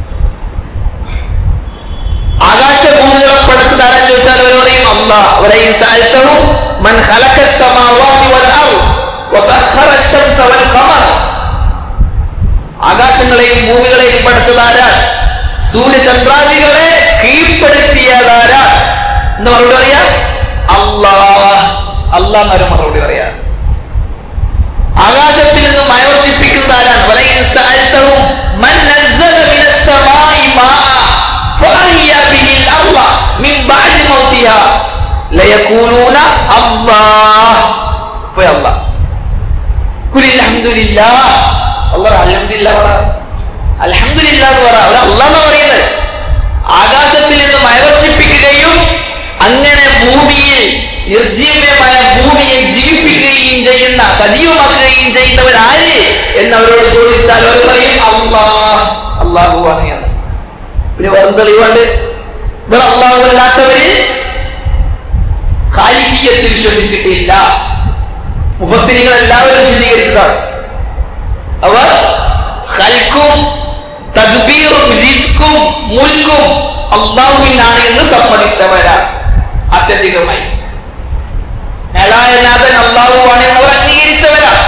ആകാശഭൂമികളെ പടച്ചതാരാൻ ചോദിച്ചാൽ അവർ പറയും അല്ലാഹ് വലയിൻ സഅൽതഹും മൻ ഖലഖ السماوات والارض وسخر الشمس والقمر ആകാശങ്ങളെയും ഭൂമികളെയും പടച്ചതാരാൻ സൂര്യചന്ദ്രാദികളെ കീഴ്പ്പെടുത്തിയതാരാ എന്ന് മറുപടി പറയാ അള്ളാഹ് അള്ളാഹ് എന്നൊരു മറുപടി പറയാ ആകാശത്തിൽ നിന്ന് മഴ വർഷിപ്പിക്കുന്നതാരാണ് വലയിൻ സഅൽതഹും മൻ നസ്സല മിനസ് സമാഇ മാഅ ഫഅഹ്യ ബിഹിൽ അർള മിൻ ബഅദി മൗതിഹാ ലയഖൂലൂന അല്ലാഹ് പോയി അല്ലാഹ് കുലിൽ അൽഹംദുലില്ലാഹ് അല്ലാഹ് അൽഹംദുലില്ലാഹ് പറ അൽഹംദുലില്ലാഹ് എന്ന് പറ അവിടെ അല്ലാഹ് എന്ന് പറയുന്നത് ആകാശത്തിൽ നിന്ന് മഴ വർഷിപ്പിക്കുകയും അങ്ങനെ ഭൂമിയിൽ നിർജീവമായ ഭൂമിയെ ജീവിപ്പിക്കുകയും ചെയ്യുന്ന സജീവമാക്കുകയും ചെയ്യുന്നവർ ആര് എന്നവരോട് ചോദിച്ചാൽ അവർ പറയും അള്ളാഹ് അള്ളാഹു ആണ് എന്ന് പിന്നെ വേറെ തെളിവുണ്ട് ഇവർ അള്ളാഹു അല്ലാത്തവര് ഖാലിഖിയത്ത് വിശ്വസിച്ചിട്ടില്ല മുഫസ്സിരികൾ എല്ലാവരും വിശദീകരിച്ചതാണ് അവർ ഖൽക്കും തദ്ബീറും റിസ്കും മുൽക്കും അള്ളാഹുവിനാണ് എന്ന് സമ്മതിച്ചവരാണ് ആത്യന്തികമായി മേലായനാഥൻ അള്ളാഹുവാണ് എന്ന് അവർ അംഗീകരിച്ചവരാണ്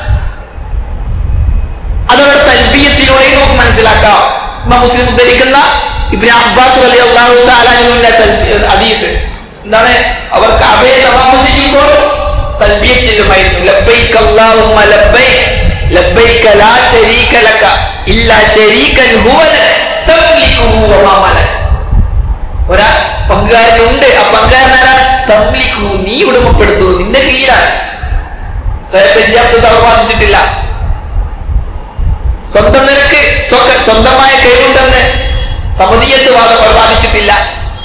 അതവരുടെ തൽബീയത്തിലൂടെ നമുക്ക് മനസ്സിലാക്കാം ഇമാം മുസ്ലിം ഉദ്ധരിക്കുന്ന ഇബ്രാഹിം അബ്ബാസ് അലി അള്ളാഹു താലാനുവിന്റെ ഹദീസ് എന്താണ് അവർ കബയെ തമാമ ചെയ്യുമ്പോൾ തൽബിയ ചെയ്യുമായിരുന്നു ലബ്ബൈക അല്ലാഹുമ്മ ലബ്ബൈക ലബ്ബൈക ലാ ശരീക ലക ഇല്ലാ ശരീകൻ ഹുവ ലക തംലികുഹു വമാ മലക ഒരാ പങ്കുകാരനുണ്ട് ആ പങ്കുകാരനാരാണ് തംലിഖു നീ ഉടമപ്പെടുത്തു നിന്റെ കീഴിലാണ് സ്വയം പര്യാപ്തത ബാധിച്ചിട്ടില്ല സ്വന്തം നിലക്ക് സ്വ- സ്വന്തമായ കഴിവുണ്ടെന്ന് സമതീയത്ത് വാദം ബാധിച്ചിട്ടില്ല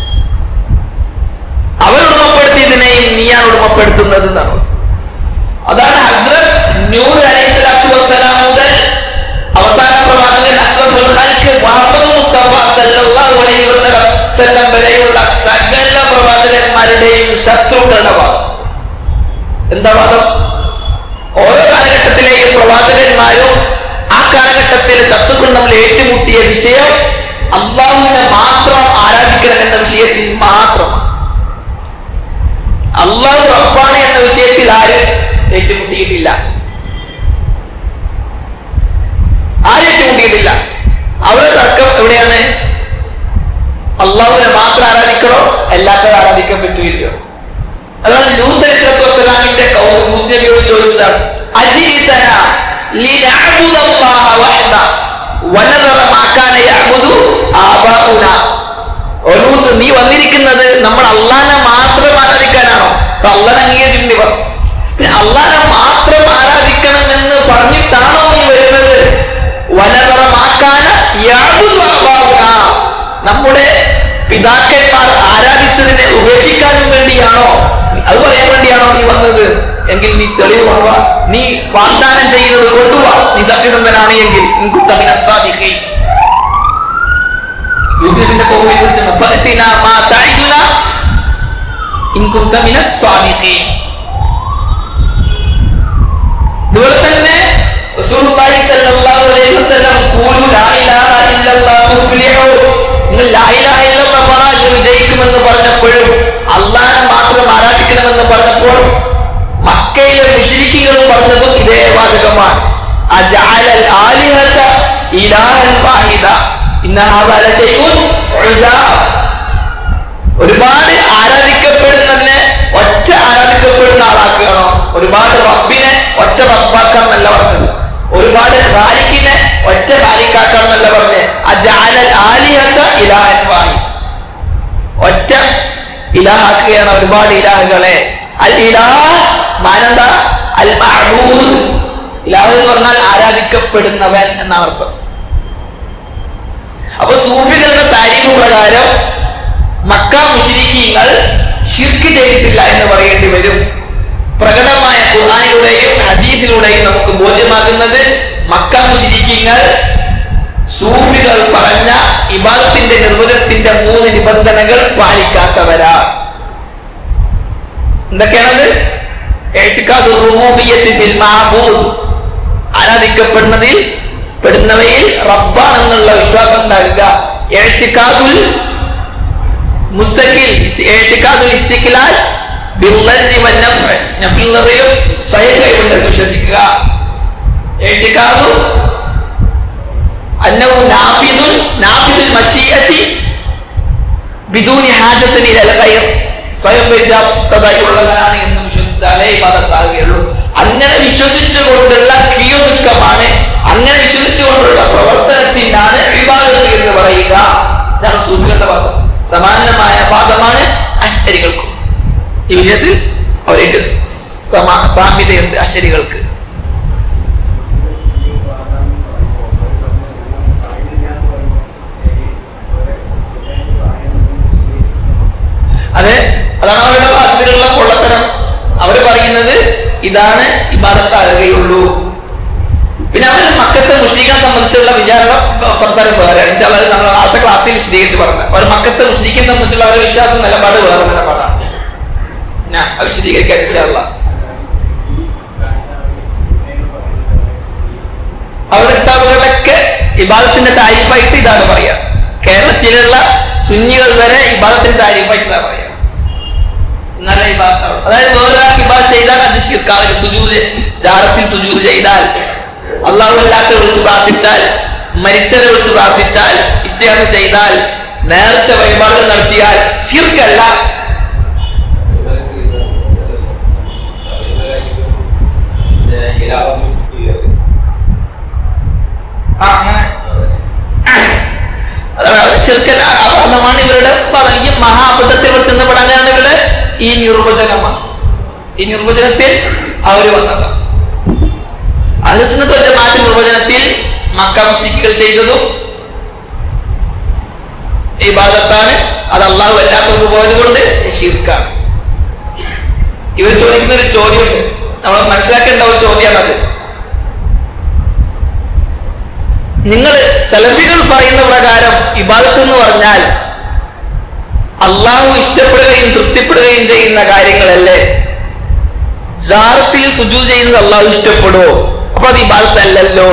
അവർ ഉടമപ്പെടുത്തിയതിനെയും നീയാണ് ഉടമപ്പെടുത്തുന്നത് എന്നാണ് അതാണ് ഹസ്രത് നൂർ അലൈഹി സ്വലാത്തു വസ്സലാം മുതൽ അവസാന പ്രവാചകൻ അഷ്റഫുൽ ഖൽഖ് മുഹമ്മദ് മുസ്തഫ സല്ലല്ലാഹു അലൈഹി വസല്ലം സല്ലം വരെയുള്ള സകല പ്രവാചകന്മാരുടെയും ശത്രുക്കളുടെ വാദം എന്താ വാദം ഓരോ കാലഘട്ടത്തിലെയും പ്രവാചകന്മാരും ആ കാലഘട്ടത്തിലെ ശത്രുക്കൾ നമ്മൾ ഏറ്റുമുട്ടിയ വിഷയം അള്ളാഹുവിനെ മാത്രം ആരാധിക്കണം എന്ന വിഷയത്തിൽ മാത്രമാണ് അള്ളാഹു റബ്ബാണ് എന്ന വിഷയത്തിൽ ആരും ഏറ്റുമുട്ടിയിട്ടില്ല ആരും ഏറ്റുമുട്ടിയിട്ടില്ല അവരുടെ തർക്കം എവിടെയാണ് അള്ളാഹുവിനെ മാത്രം ആരാധിക്കണോ എല്ലാത്തവരും ആരാധിക്കാൻ പറ്റൂല്ലോ അതാണ് ലൂത്ത് അലൈഹി വസ്സലാമിന്റെ കൗമ് ലൂത്ത് നബിയോട് ചോദിച്ചതാണ് അജീതന ലിനഅബുദല്ലാഹ വഹദ വനദറ മാ കാന യഅബുദു ആബാഉന ഓ ലൂത്ത് നീ വന്നിരിക്കുന്നത് നമ്മൾ അള്ളാഹിനെ മാത്രം ആരാധിക്കാനാണോ അപ്പൊ അള്ളാഹ് അംഗീകരിച്ചിട്ടുണ്ട് ഇവർ പിന്നെ അള്ളാഹിനെ മാത്രം ആരാധിക്കാൻ നമ്മുടെ പിതാക്കന്മാർ ആരാധിച്ചതിനെ ഉപേക്ഷിക്കാനും വേണ്ടിയാണോ അത് പറയാൻ വേണ്ടിയാണോ നീ വന്നത് എങ്കിൽ നീ തെളിവ് കൊണ്ടുവാ നീ വാഗ്ദാനം ചെയ്യുന്നത് കൊണ്ടുവാ നീ സത്യസന്ധനാണ് എങ്കിൽ നിൻകുത്തമിന സാധിക്കേ യൂസുഫിന്റെ കോവിലെ കുറിച്ച് ഫഅ്തിന മാ തഅഇദുന ഇൻ കുന്ത മിനസ് സ്വാദിഖീൻ ഇതുപോലെ തന്നെ റസൂലുള്ളാഹി സ്വല്ലല്ലാഹു അലൈഹി വസല്ലം ഖൂലു ലാ ഇലാഹ ഇല്ലല്ലാഹ് തുഫ്ലിഹു നിങ്ങൾ ലാ ഇലാഹ ഇല്ലല്ലാഹ് പറ നിങ്ങൾ വിജയിക്കുമെന്ന് പറഞ്ഞപ്പോഴും അള്ളാഹനെ മാത്രം ആരാധിക്കണമെന്ന് പറഞ്ഞപ്പോൾ മക്കയിലെ മുശ്രിക്കുകൾ പറഞ്ഞതും ഇതേ വാചകമാണ് അജഅലൽ ആലിഹത ഇലാഹൻ വാഹിദ ഇന്ന ഹാദാ ലശൈഉൻ ഉജാബ് ഒരുപാട് ആരാധിക്കപ്പെടുന്നതിനെ ഒറ്റ ആരാധിക്കപ്പെടുന്ന ആളാക്കുകയാണോ ഒരുപാട് റബ്ബിനെ ഒറ്റ റബ്ബാക്കാൻ എന്നല്ല പറഞ്ഞത് ഒരുപാട് ഖാലിക്കിനെ ഒറ്റ ഖാലിക്കാക്കാൻ എന്നല്ല പറഞ്ഞത് അജഅലൽ ആലിഹത ഇലാഹൻ വാഹിദ് ഒറ്റ ഇലാഹാക്കുകയാണ് ഒരുപാട് ഇലാഹുകളെ അൽ ഇലാഹ് മാനന്ദ അൽ മഅബൂദ് ഇലാഹ് എന്ന് പറഞ്ഞാൽ ആരാധിക്കപ്പെടുന്നവൻ എന്നാണ് അർത്ഥം അപ്പൊ സൂഫികളുടെ താരീഖ് പ്രകാരം മക്ക മുശ്രിക്കീങ്ങൾ ഷിർക്ക് ചെയ്തിട്ടില്ല എന്ന് പറയേണ്ടി വരും പ്രകടമായ ഖുർആനിലൂടെയും ഹദീസിലൂടെയും നമുക്ക് ബോധ്യമാകുന്നത് മക്ക മുശ്രിക്കീങ്ങൾ സൂഫികൾ പറഞ്ഞ ഇബാദത്തിന്റെ നിർവചനത്തിന്റെ മൂന്ന് നിബന്ധനകൾ പാലിക്കാത്തവരാ എന്തൊക്കെയാണത് എഴുത്തിക്കാത് റുമൂബിയത്തിൽ ഫിൽ മഅബൂദ് ആരാധിക്കപ്പെടുന്നതിൽ പെടുന്നവയിൽ റബ്ബാണെന്നുള്ള വിശ്വാസം ഉണ്ടാകുക എഴുത്തിക്കാതുൽ മുസ്തഖിൽ എഴുത്തിക്കാതുൽ ഇസ്തിഖ്ലാൽ ബില്ലി വന്നഫ് നഫിൽ നിറയും സ്വയം കൈകൊണ്ടെന്ന് വിശ്വസിക്കുക എഴുത്തിക്കാതു അന്നവും നാഫിദുൻ നാഫിദുൽ മഷീഅത്തി ബിദൂനി ഹാജത്തിന് ഇലൽ ഖൈർ സ്വയം പര്യാപ്തതയുള്ളവനാണ് എന്ന് വിശ്വസിച്ചാലേ ഇബാദത്താകുകയുള്ളൂ അങ്ങനെ വിശ്വസിച്ചുകൊണ്ടുള്ള ക്രിയോദുഃഖമാണ് അങ്ങനെ വിശ്വസിച്ചുകൊണ്ടുള്ള പ്രവർത്തനത്തിനാണ് വിവാദത്ത് എന്ന് പറയുക ഇതാണ് സൂഫികളുടെ വാദം സമാനമായ വാദമാണ് അശ്വരികൾക്കും ഈ വിഷയത്തിൽ അവർക്ക് സമാ സാമ്യതയുണ്ട് അശ്വരികൾക്ക് അതെ അതാണ് അവരുടെ ഭാഗത്തിലുള്ള കൊള്ളത്തരം അവര് പറയുന്നത് ഇതാണ് ഇബാദത്താകുകയുള്ളൂ പിന്നെ അവർ മക്കത്തെ മുഷീഖിനെ സംബന്ധിച്ചുള്ള വിചാരണ സംസാരം വേറെ അത് നമ്മൾ ആദ്യത്തെ ക്ലാസ്സിൽ വിശദീകരിച്ച് പറഞ്ഞു അവർ മക്കത്തെ മുഷീഖിനെ സംബന്ധിച്ചുള്ള അവരുടെ വിശ്വാസം നിലപാട് വേറെ നിലപാടാണ് ഞാൻ അത് വിശദീകരിക്കാൻ ഇൻഷാല്ല അവരുടെ കിതാബുകളിലൊക്കെ ഇബാദത്തിന്റെ താരിഫായിട്ട് ഇതാണ് പറയാ കേരളത്തിലുള്ള സുന്നികൾ വരെ ഇബാദത്തിന്റെ താരിഫായിട്ട് ഇതാണ് പറയാ നല്ല ഇബാദത്താണ് അതായത് വേറൊരാൾക്ക് ഇബാദ് ചെയ്താൽ അത് ശിർക്കാവിൽ സുജൂത് ജാറത്തിൽ സുജൂത് ചെയ്താൽ അള്ളാഹു അല്ലാത്ത വിളിച്ച് പ്രാർത്ഥിച്ചാൽ മരിച്ചവരെ വിളിച്ച് പ്രാർത്ഥിച്ചാൽ ഇസ്തിഹാസ ചെയ്താൽ നേർച്ച വഴിപാടുകൾ നടത്തിയാൽ ഷിർക്കല്ല ആ അങ്ങനെ അതാണ് ഷിർക്കല്ല അബദ്ധമാണ് ഇവരുടെ പദം. ഈ മഹാബദ്ധത്തെ കുറിച്ച് ബന്ധപ്പെടാനാണ് ഇവരുടെ ഈ നിർവചനമാണ് ഈ നിർവചനത്തിൽ അവര് വന്നത് അഹസ്നത്വ ജമാഅത്ത് നിർവചനത്തിൽ മക്ക മുസ്ലിക്കുകൾ ചെയ്തതും ഈ ഭാഗത്താണ് അത് അള്ളാഹു എല്ലാത്തവർക്ക് പോയത് കൊണ്ട് ഷിർക്കാണ് ഇവർ ചോദിക്കുന്ന ഒരു ചോദ്യമുണ്ട് നമ്മൾ മനസ്സിലാക്കേണ്ട ഒരു ചോദ്യമാണത് നിങ്ങൾ സെലഫികൾ പറയുന്ന പ്രകാരം ഇബാദത്ത് എന്ന് പറഞ്ഞാൽ അള്ളാഹു ഇഷ്ടപ്പെടുകയും തൃപ്തിപ്പെടുകയും ചെയ്യുന്ന കാര്യങ്ങളല്ലേ ജാറത്തിൽ സുജു ചെയ്യുന്നത് അള്ളാഹു ഇഷ്ടപ്പെടുവോ അപ്പൊ അത് ഇബാദത്ത് അല്ലല്ലോ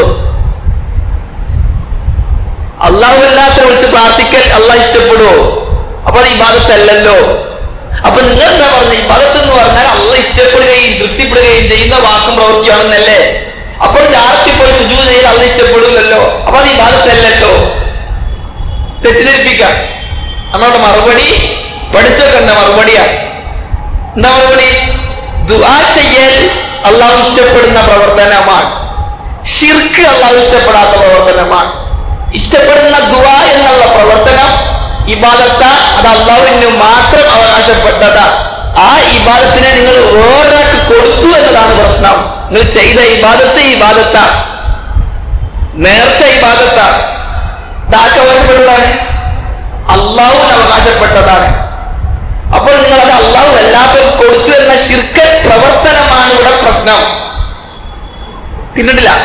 അള്ളാഹു അല്ലാത്ത വിളിച്ച് പ്രാർത്ഥിക്കൽ അള്ളാഹ് ഇഷ്ടപ്പെടുവോ അപ്പൊ അത് ഇബാദത്ത് അല്ലല്ലോ അപ്പൊ നിങ്ങൾ എന്താ പറഞ്ഞത് ഇബാദത്ത് എന്ന് പറഞ്ഞാൽ അള്ളാഹ് ഇഷ്ടപ്പെടുകയും തൃപ്തിപ്പെടുകയും ചെയ്യുന്ന വാക്കും പ്രവൃത്തിയാണെന്നല്ലേ അപ്പോൾ ജാറത്തിൽ പോയി സുജു ചെയ്ത് അള്ളാഹ് ഇഷ്ടപ്പെടില്ലല്ലോ അപ്പൊ അത് ഇബാദത്തല്ലല്ലോ തെറ്റിദ്ധരിപ്പിക്കാം നമ്മളുടെ മറുപടി പഠിച്ചൊക്കെ മറുപടിയാണ് എന്താ മറുപടി ദുആ ചെയ്യൽ അള്ളാഹു ഇഷ്ടപ്പെടുന്ന പ്രവർത്തനമാണ് ഷിർക്ക് അള്ളാഹു ഇഷ്ടപ്പെടാത്ത പ്രവർത്തനമാണ് ഇഷ്ടപ്പെടുന്ന ദുആ എന്നുള്ള പ്രവർത്തനം ഇബാദത്ത അത് അള്ളാഹുവിന് മാത്രം അവകാശപ്പെട്ടതാ ആ ഇബാദത്തിനെ നിങ്ങൾ വേറൊരാൾക്ക് കൊടുത്തു എന്നതാണ് പ്രശ്നം നിങ്ങൾ ചെയ്ത ഇബാദത്ത് ഇബാദത്ത നേർച്ച ഇബാദത്ത ഇതാർക്ക് അവകാശപ്പെട്ടതാണ് അള്ളാഹുവിന് അവകാശപ്പെട്ടതാണ് അപ്പോൾ നിങ്ങൾ അത് അള്ളാഹു എല്ലാവർക്കും കൊടുത്തു എന്ന ശിർക്കൻ പ്രവർത്തനമാണ് ഇവിടെ പ്രശ്നം തിന്നിട്ടില്ല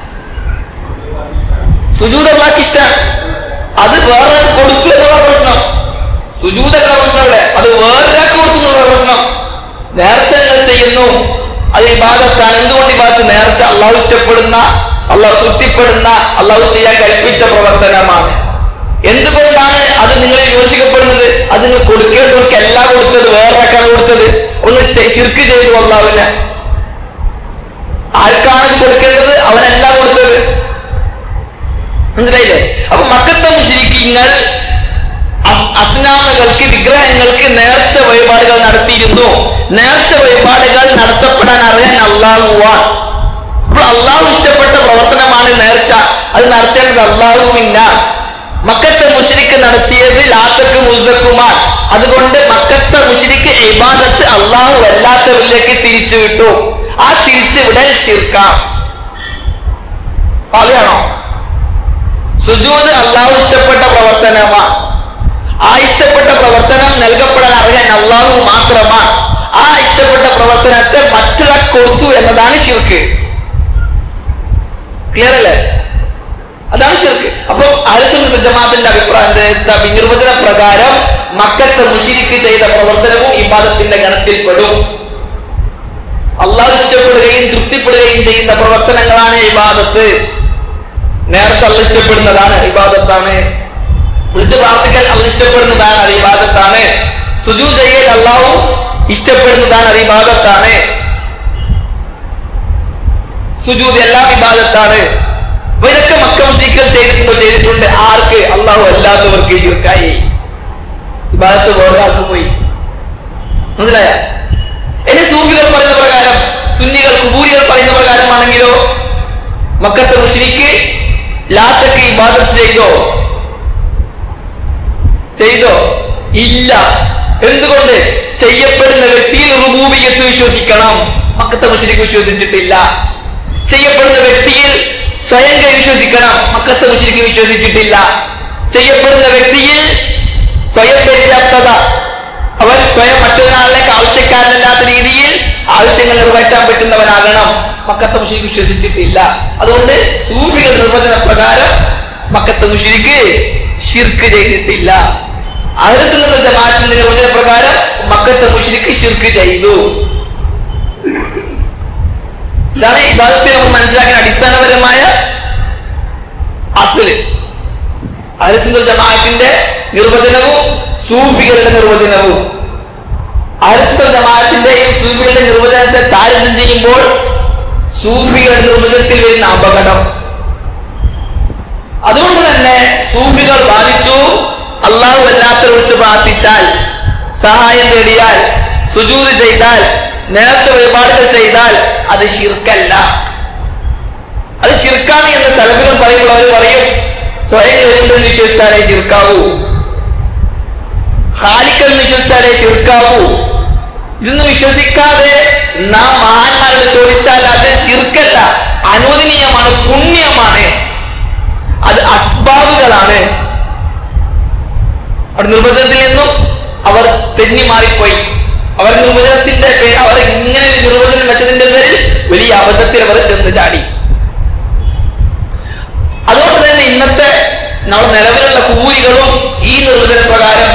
സുജൂത് അള്ളാഹ്ക്ക് ഇഷ്ടമാണ് അത് വേറെ കൊടുത്തു എന്നുള്ള പ്രശ്നം സുജൂതല്ല പ്രശ്നം ഇവിടെ അത് വേറൊരാൾക്ക് കൊടുത്തു എന്നുള്ള പ്രശ്നം നേർച്ച നിങ്ങൾ ചെയ്യുന്നു അത് ഇബാദത്താണ് എന്തുകൊണ്ട് ഇബാദത്ത് നേർച്ച അള്ളാഹു ഇഷ്ടപ്പെടുന്ന അള്ളാഹു തൃപ്തിപ്പെടുന്ന അള്ളാഹു ചെയ്യാൻ കൽപ്പിച്ച പ്രവർത്തനമാണ് എന്തുകൊണ്ടാണ് അത് നിങ്ങളെ യോജിക്കപ്പെടുന്നത് അത് നിങ്ങൾ കൊടുക്കേണ്ടവർക്ക് എല്ലാം കൊടുത്തത് വേറൊരാൾക്കാണ് കൊടുത്തത് ഒന്ന് ശിർക്ക് ചെയ്തു അള്ളാഹുവിനെ ആർക്കാണ് ഇത് കൊടുക്കേണ്ടത് അവനല്ല കൊടുത്തത് മനസ്സിലായില്ലേ അപ്പൊ മക്കത്തെ മുസ്ലിങ്ങൾ അസ്നാമകൾക്ക് വിഗ്രഹങ്ങൾക്ക് നേർച്ച വഴിപാടുകൾ നടത്തിയിരുന്നു നേർച്ച വഴിപാടുകൾ നടത്തപ്പെടാൻ അറിയാൻ അള്ളാഹുവാൻ അപ്പോൾ അള്ളാഹു ഇഷ്ടപ്പെട്ട പ്രവർത്തനമാണ് നേർച്ച അത് നടത്തേണ്ടത് അള്ളാഹുവില്ല മക്കത്തെ മുഷിരിക്ക് നടത്തിയത് ലാത്തക്ക് മുസ്തക്കുമാർ അതുകൊണ്ട് മക്കത്തെ മുഷിരിക്ക് ഇബാദത്ത് അള്ളാഹു അല്ലാത്തവരിലേക്ക് തിരിച്ചു വിട്ടു ആ തിരിച്ചുവിടൽ ശിർക്കാം പറയാണോ സുജൂത് അള്ളാഹു ഇഷ്ടപ്പെട്ട പ്രവർത്തനമാണ് ആ ഇഷ്ടപ്പെട്ട പ്രവർത്തനം നൽകപ്പെടാൻ അറിയാൻ അള്ളാഹു മാത്രമാണ് ആ ഇഷ്ടപ്പെട്ട പ്രവർത്തനത്തെ മറ്റൊരാൾ കൊടുത്തു എന്നതാണ് ഷിർക്ക് ക്ലിയർ അല്ലേ അതാണ് ഷിർക്ക് അപ്പൊ അലസുൽ ജമാഅത്തിന്റെ അഭിപ്രായം നിർവചന പ്രകാരം മക്കത്തെ മുഷിരിക്ക് ചെയ്ത പ്രവർത്തനവും ഇബാദത്തിന്റെ ഗണത്തിൽപ്പെടും അള്ളാഹു ഇഷ്ടപ്പെടുകയും തൃപ്തിപ്പെടുകയും ചെയ്യുന്ന പ്രവർത്തനങ്ങളാണ് ഇബാദത്ത് നേരത്തെ അല്ല ഇഷ്ടപ്പെടുന്നതാണ് ഇബാദത്താണ് വിളിച്ച് പ്രാർത്ഥിക്കൽ അല്ല ഇഷ്ടപ്പെടുന്നതാണ് അത് ഇബാദത്താണ് സുജു ചെയ്യൽ അള്ളാഹു ഇഷ്ടപ്പെടുന്നതാണ് അത് ഇബാദത്താണ് സുജൂദ് എല്ലാം ഇബാദത്താണ് അപ്പൊ ഇതൊക്കെ മക്ക മുസ്ലിക്കൽ ചെയ്തിട്ടുണ്ടോ ചെയ്തിട്ടുണ്ട് ആർക്ക് അള്ളാഹു അല്ലാത്തവർക്ക് ശിർക്കായി ഇബാദത്ത് വേറെ ആൾക്ക് പോയി മനസ്സിലായ എന്നെ സൂഫികൾ പറയുന്ന പ്രകാരം സുന്നികൾ കുബൂരികൾ പറയുന്ന പ്രകാരമാണെങ്കിലോ മക്കത്തെ മുസ്ലിക്ക് ലാത്തക്ക് ഇബാദത്ത് ചെയ്തോ ചെയ്തോ ഇല്ല എന്തുകൊണ്ട് ചെയ്യപ്പെടുന്ന വ്യക്തിയിൽ റുബൂബിയത്ത് വിശ്വസിക്കണം മക്കത്തെ മുസ്ലിക്ക് വിശ്വസിച്ചിട്ടില്ല ചെയ്യപ്പെടുന്ന വ്യക്തിയിൽ സ്വയം വിശ്വസിക്കണം മക്കത്തെ മുസ്ലിക്ക് വിശ്വസിച്ചിട്ടില്ല ചെയ്യപ്പെടുന്ന വ്യക്തിയിൽ സ്വയം പര്യാപ്തത അവൻ സ്വയം മറ്റൊരാളിലേക്ക് ആവശ്യക്കാരനല്ലാത്ത രീതിയിൽ ആവശ്യങ്ങൾ നിറവേറ്റാൻ പറ്റുന്നവനാകണം മക്കത്തെ മുഷിരിക്ക് വിശ്വസിച്ചിട്ടില്ല അതുകൊണ്ട് സൂഫികൾ നിർവചന പ്രകാരം മക്കത്തെ മുഷിരിക്ക് ഷിർക്ക് ചെയ്തിട്ടില്ല അഹ്ലസുന്നത ജമാഅത്തിന്റെ നിർവചന പ്രകാരം മക്കത്തെ മുഷിരിക്ക് ഷിർക്ക് ചെയ്തു ഇതാണ് ഇബാദത്തിൽ നമ്മൾ മനസ്സിലാക്കുന്ന അടിസ്ഥാനപരമായ അസല് അഹ്ലസുന്നത ജമാഅത്തിന്റെ നിർവചനവും സൂഫികളുടെ നിർവചനവും അഹ്ലസുന്നത ജമാഅത്തിന്റെയും സൂഫികളുടെ നിർവചനത്തെ താരതമ്യം ചെയ്യുമ്പോൾ സൂഫികളുടെ നിർവചനത്തിൽ വരുന്ന അപകടം അതുകൊണ്ട് തന്നെ സൂഫികൾ വാദിച്ചു അള്ളാഹു അല്ലാത്ത വിളിച്ച് പ്രാർത്ഥിച്ചാൽ സഹായം തേടിയാൽ സുജൂത് ചെയ്താൽ നേരത്തെ വഴിപാടുകൾ ചെയ്താൽ അത് ഷിർക്കല്ല അത് ഷിർക്കാണ് എന്ന് സ്ഥലങ്ങൾ പറയുമ്പോൾ അവർ പറയും സ്വയം വരുമെന്ന് വിശ്വസിച്ചാലേ ഷിർക്കാവൂ ഹാലിക്കൽ വിശ്വസിച്ചാലേ ഷിർക്കാവൂ ഇതൊന്നും വിശ്വസിക്കാതെ നാം മഹാന്മാരോട് ചോദിച്ചാൽ അത് ഷിർക്കല്ല അനുവദനീയമാണ് പുണ്യമാണ് അത് അസ്ബാബുകളാണ് അവിടെ നിർവചനത്തിൽ നിന്നും അവർ തെന്നി മാറിപ്പോയി അവർ നിർവചനത്തിന്റെ പേര് അവർ ഇങ്ങനെ ഒരു നിർവചനം വെച്ചതിന്റെ പേരിൽ വലിയ അബദ്ധത്തിൽ അവർ ചെന്ന് ചാടി അതുകൊണ്ട് തന്നെ ഇന്നത്തെ നമ്മൾ നിലവിലുള്ള കൂലികളും ഈ നിർവചന പ്രകാരം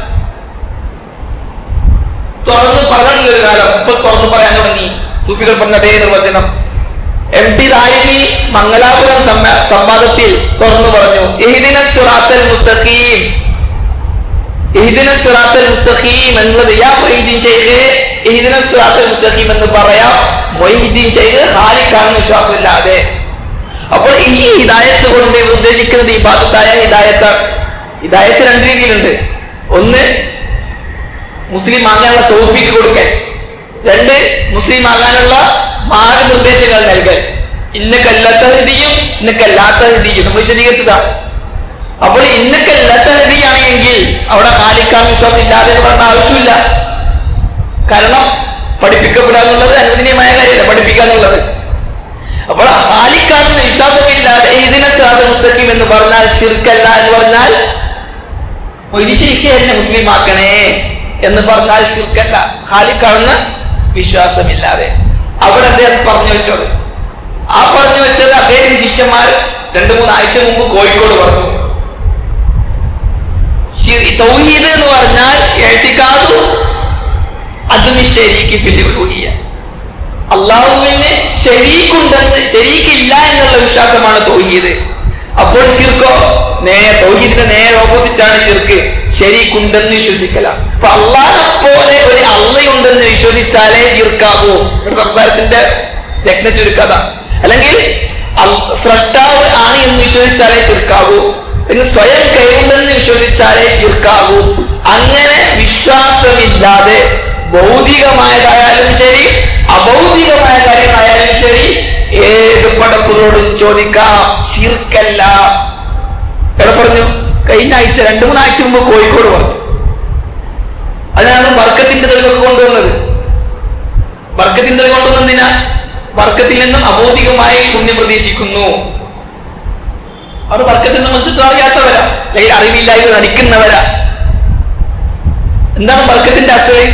തുറന്ന് പറഞ്ഞ ഒരു കാലം ഇപ്പൊ തുറന്നു പറയാൻ തുടങ്ങി സൂഫികൾ പറഞ്ഞ അതേ നിർവചനം എം ടി രായനി മംഗലാപുരം സമ്മ- സംവാദത്തിൽ തുറന്നു പറഞ്ഞു ഇഹ്ദിന സിറാത്തൽ മുസ്തഖീം ഇഹ്ദിന സിറാത്തൽ മുസ്തഖീം എന്നുള്ളത് യാ മൊയ്തീൻ ഷെയ്ഖ് ഇഹ്ദിന സിറാത്തൽ മുസ്തഖീം എന്ന് പറയാം മൊയ്തീൻ ഷെയ്ഖ് ഹാലിക്കാണെന്ന് വിശ്വാസമില്ലാതെ അപ്പോൾ ഈ ഹിദായത്ത് കൊണ്ട് ഉദ്ദേശിക്കുന്നത് ഈ ഭാഗത്തായ ഹിദായത്താണ് ഹിദായത്ത് രണ്ട് രീതിയിലുണ്ട് ഒന്ന് മുസ്ലിം ആകാനുള്ള തോഫീക്ക് കൊടുക്കൽ രണ്ട് മുസ്ലിം ആകാനുള്ള മാർഗനിർദ്ദേശങ്ങൾ നൽകൽ ഇന്നക്കല്ലാത്ത ഹൃതിയും ഇന്നക്കല്ലാത്ത ഹൃതിയും നമ്മൾ വിശദീകരിച്ചതാ അപ്പോൾ ഇന്നക്കല്ലാത്ത ഹൃതിയാണെങ്കിൽ അവിടെ കാലിക്കാൻ വിശ്വാസം ഇല്ലാതെ എന്ന് പറയേണ്ട ആവശ്യമില്ല കാരണം പഠിപ്പിക്കപ്പെടാന്നുള്ളത് അനുവദനീയമായ കാര്യമല്ല പഠിപ്പിക്കാന്നുള്ളത് അപ്പോൾ ഹാലിക്കാണെന്ന് വിശ്വാസമില്ലാതെ ഇതിനെ സാധ മുസ്തഖീം എന്ന് പറഞ്ഞാൽ ഷിർക്കല്ല എന്ന് പറഞ്ഞാൽ മൊയ്തിശേഖി എന്നെ മുസ്ലിം ആക്കണേ എന്ന് പറഞ്ഞാൽ ശിർക്കല്ല ഖാലിക്കാണെന്ന് വിശ്വാസമില്ലാതെ അവിടെ അദ്ദേഹം പറഞ്ഞു വെച്ചത് ആ പറഞ്ഞു വെച്ചത് അദ്ദേഹം ശിഷ്യന്മാർ രണ്ടു മൂന്ന് ആഴ്ച മുമ്പ് കോഴിക്കോട് പറഞ്ഞു ശി- തൗഹീദ് എന്ന് പറഞ്ഞാൽ എഴുത്തിക്കാതു അതും ശരിക്ക് പില്ലുകൂടിയ അള്ളാഹുവിന് ശരീക്കുണ്ടെന്ന് ശരീക്കില്ല എന്നുള്ള വിശ്വാസമാണ് തൗഹീദ് അപ്പോൾ ഷിർക്കോ നേ തൗഹീദിന്റെ നേരെ ഓപ്പോസിറ്റ് ആണ് ഷിർക്ക് ശരീക്കുണ്ടെന്ന് വിശ്വസിക്കല അപ്പൊ അള്ളാഹെ പോലെ ഒരു അള്ളയുണ്ടെന്ന് വിശ്വസിച്ചാലേ ഷിർക്കാവൂ ഇവിടെ സംസാരത്തിന്റെ രത്ന ചുരുക്കഥ അല്ലെങ്കിൽ അൽ- സ്രഷ്ടാവ് ആണ് എന്ന് വിശ്വസിച്ചാലേ ഷിർക്കാവൂ പിന്നെ സ്വയം കൈകൊണ്ടെന്ന് വിശ്വസിച്ചാലേ ഷിർക്കാവൂ അങ്ങനെ വിശ്വാസമില്ലാതെ ഭൗതികമായതായാലും ശരി അഭൗതികമായ കാര്യമായാലും ശരി ഏത് പടപ്പുകളോടും ചോദിക്കാം ഷിർക്കല്ല എവിടെ പറഞ്ഞു കഴിഞ്ഞ ആഴ്ച രണ്ടു മൂന്നാഴ്ച മുമ്പ് കോഴിക്കോട് പറഞ്ഞു അതിനാണ് വർക്കത്തിന്റെ തെളിവൊക്കെ കൊണ്ടുവന്നത് വർക്കത്തിന്റെ തെളിവ് കൊണ്ടുവന്നതിനാ വർക്കത്തിൽ നിന്നും അബോധികമായി പുണ്യം പ്രതീക്ഷിക്കുന്നു അവർ വർക്കത്തിൽ നിന്ന് മനസ്സിട്ട് അറിയാത്തവരാ അല്ലെങ്കിൽ അറിവില്ലായ്മ നടിക്കുന്നവരാ എന്താണ് വർക്കത്തിന്റെ അസല്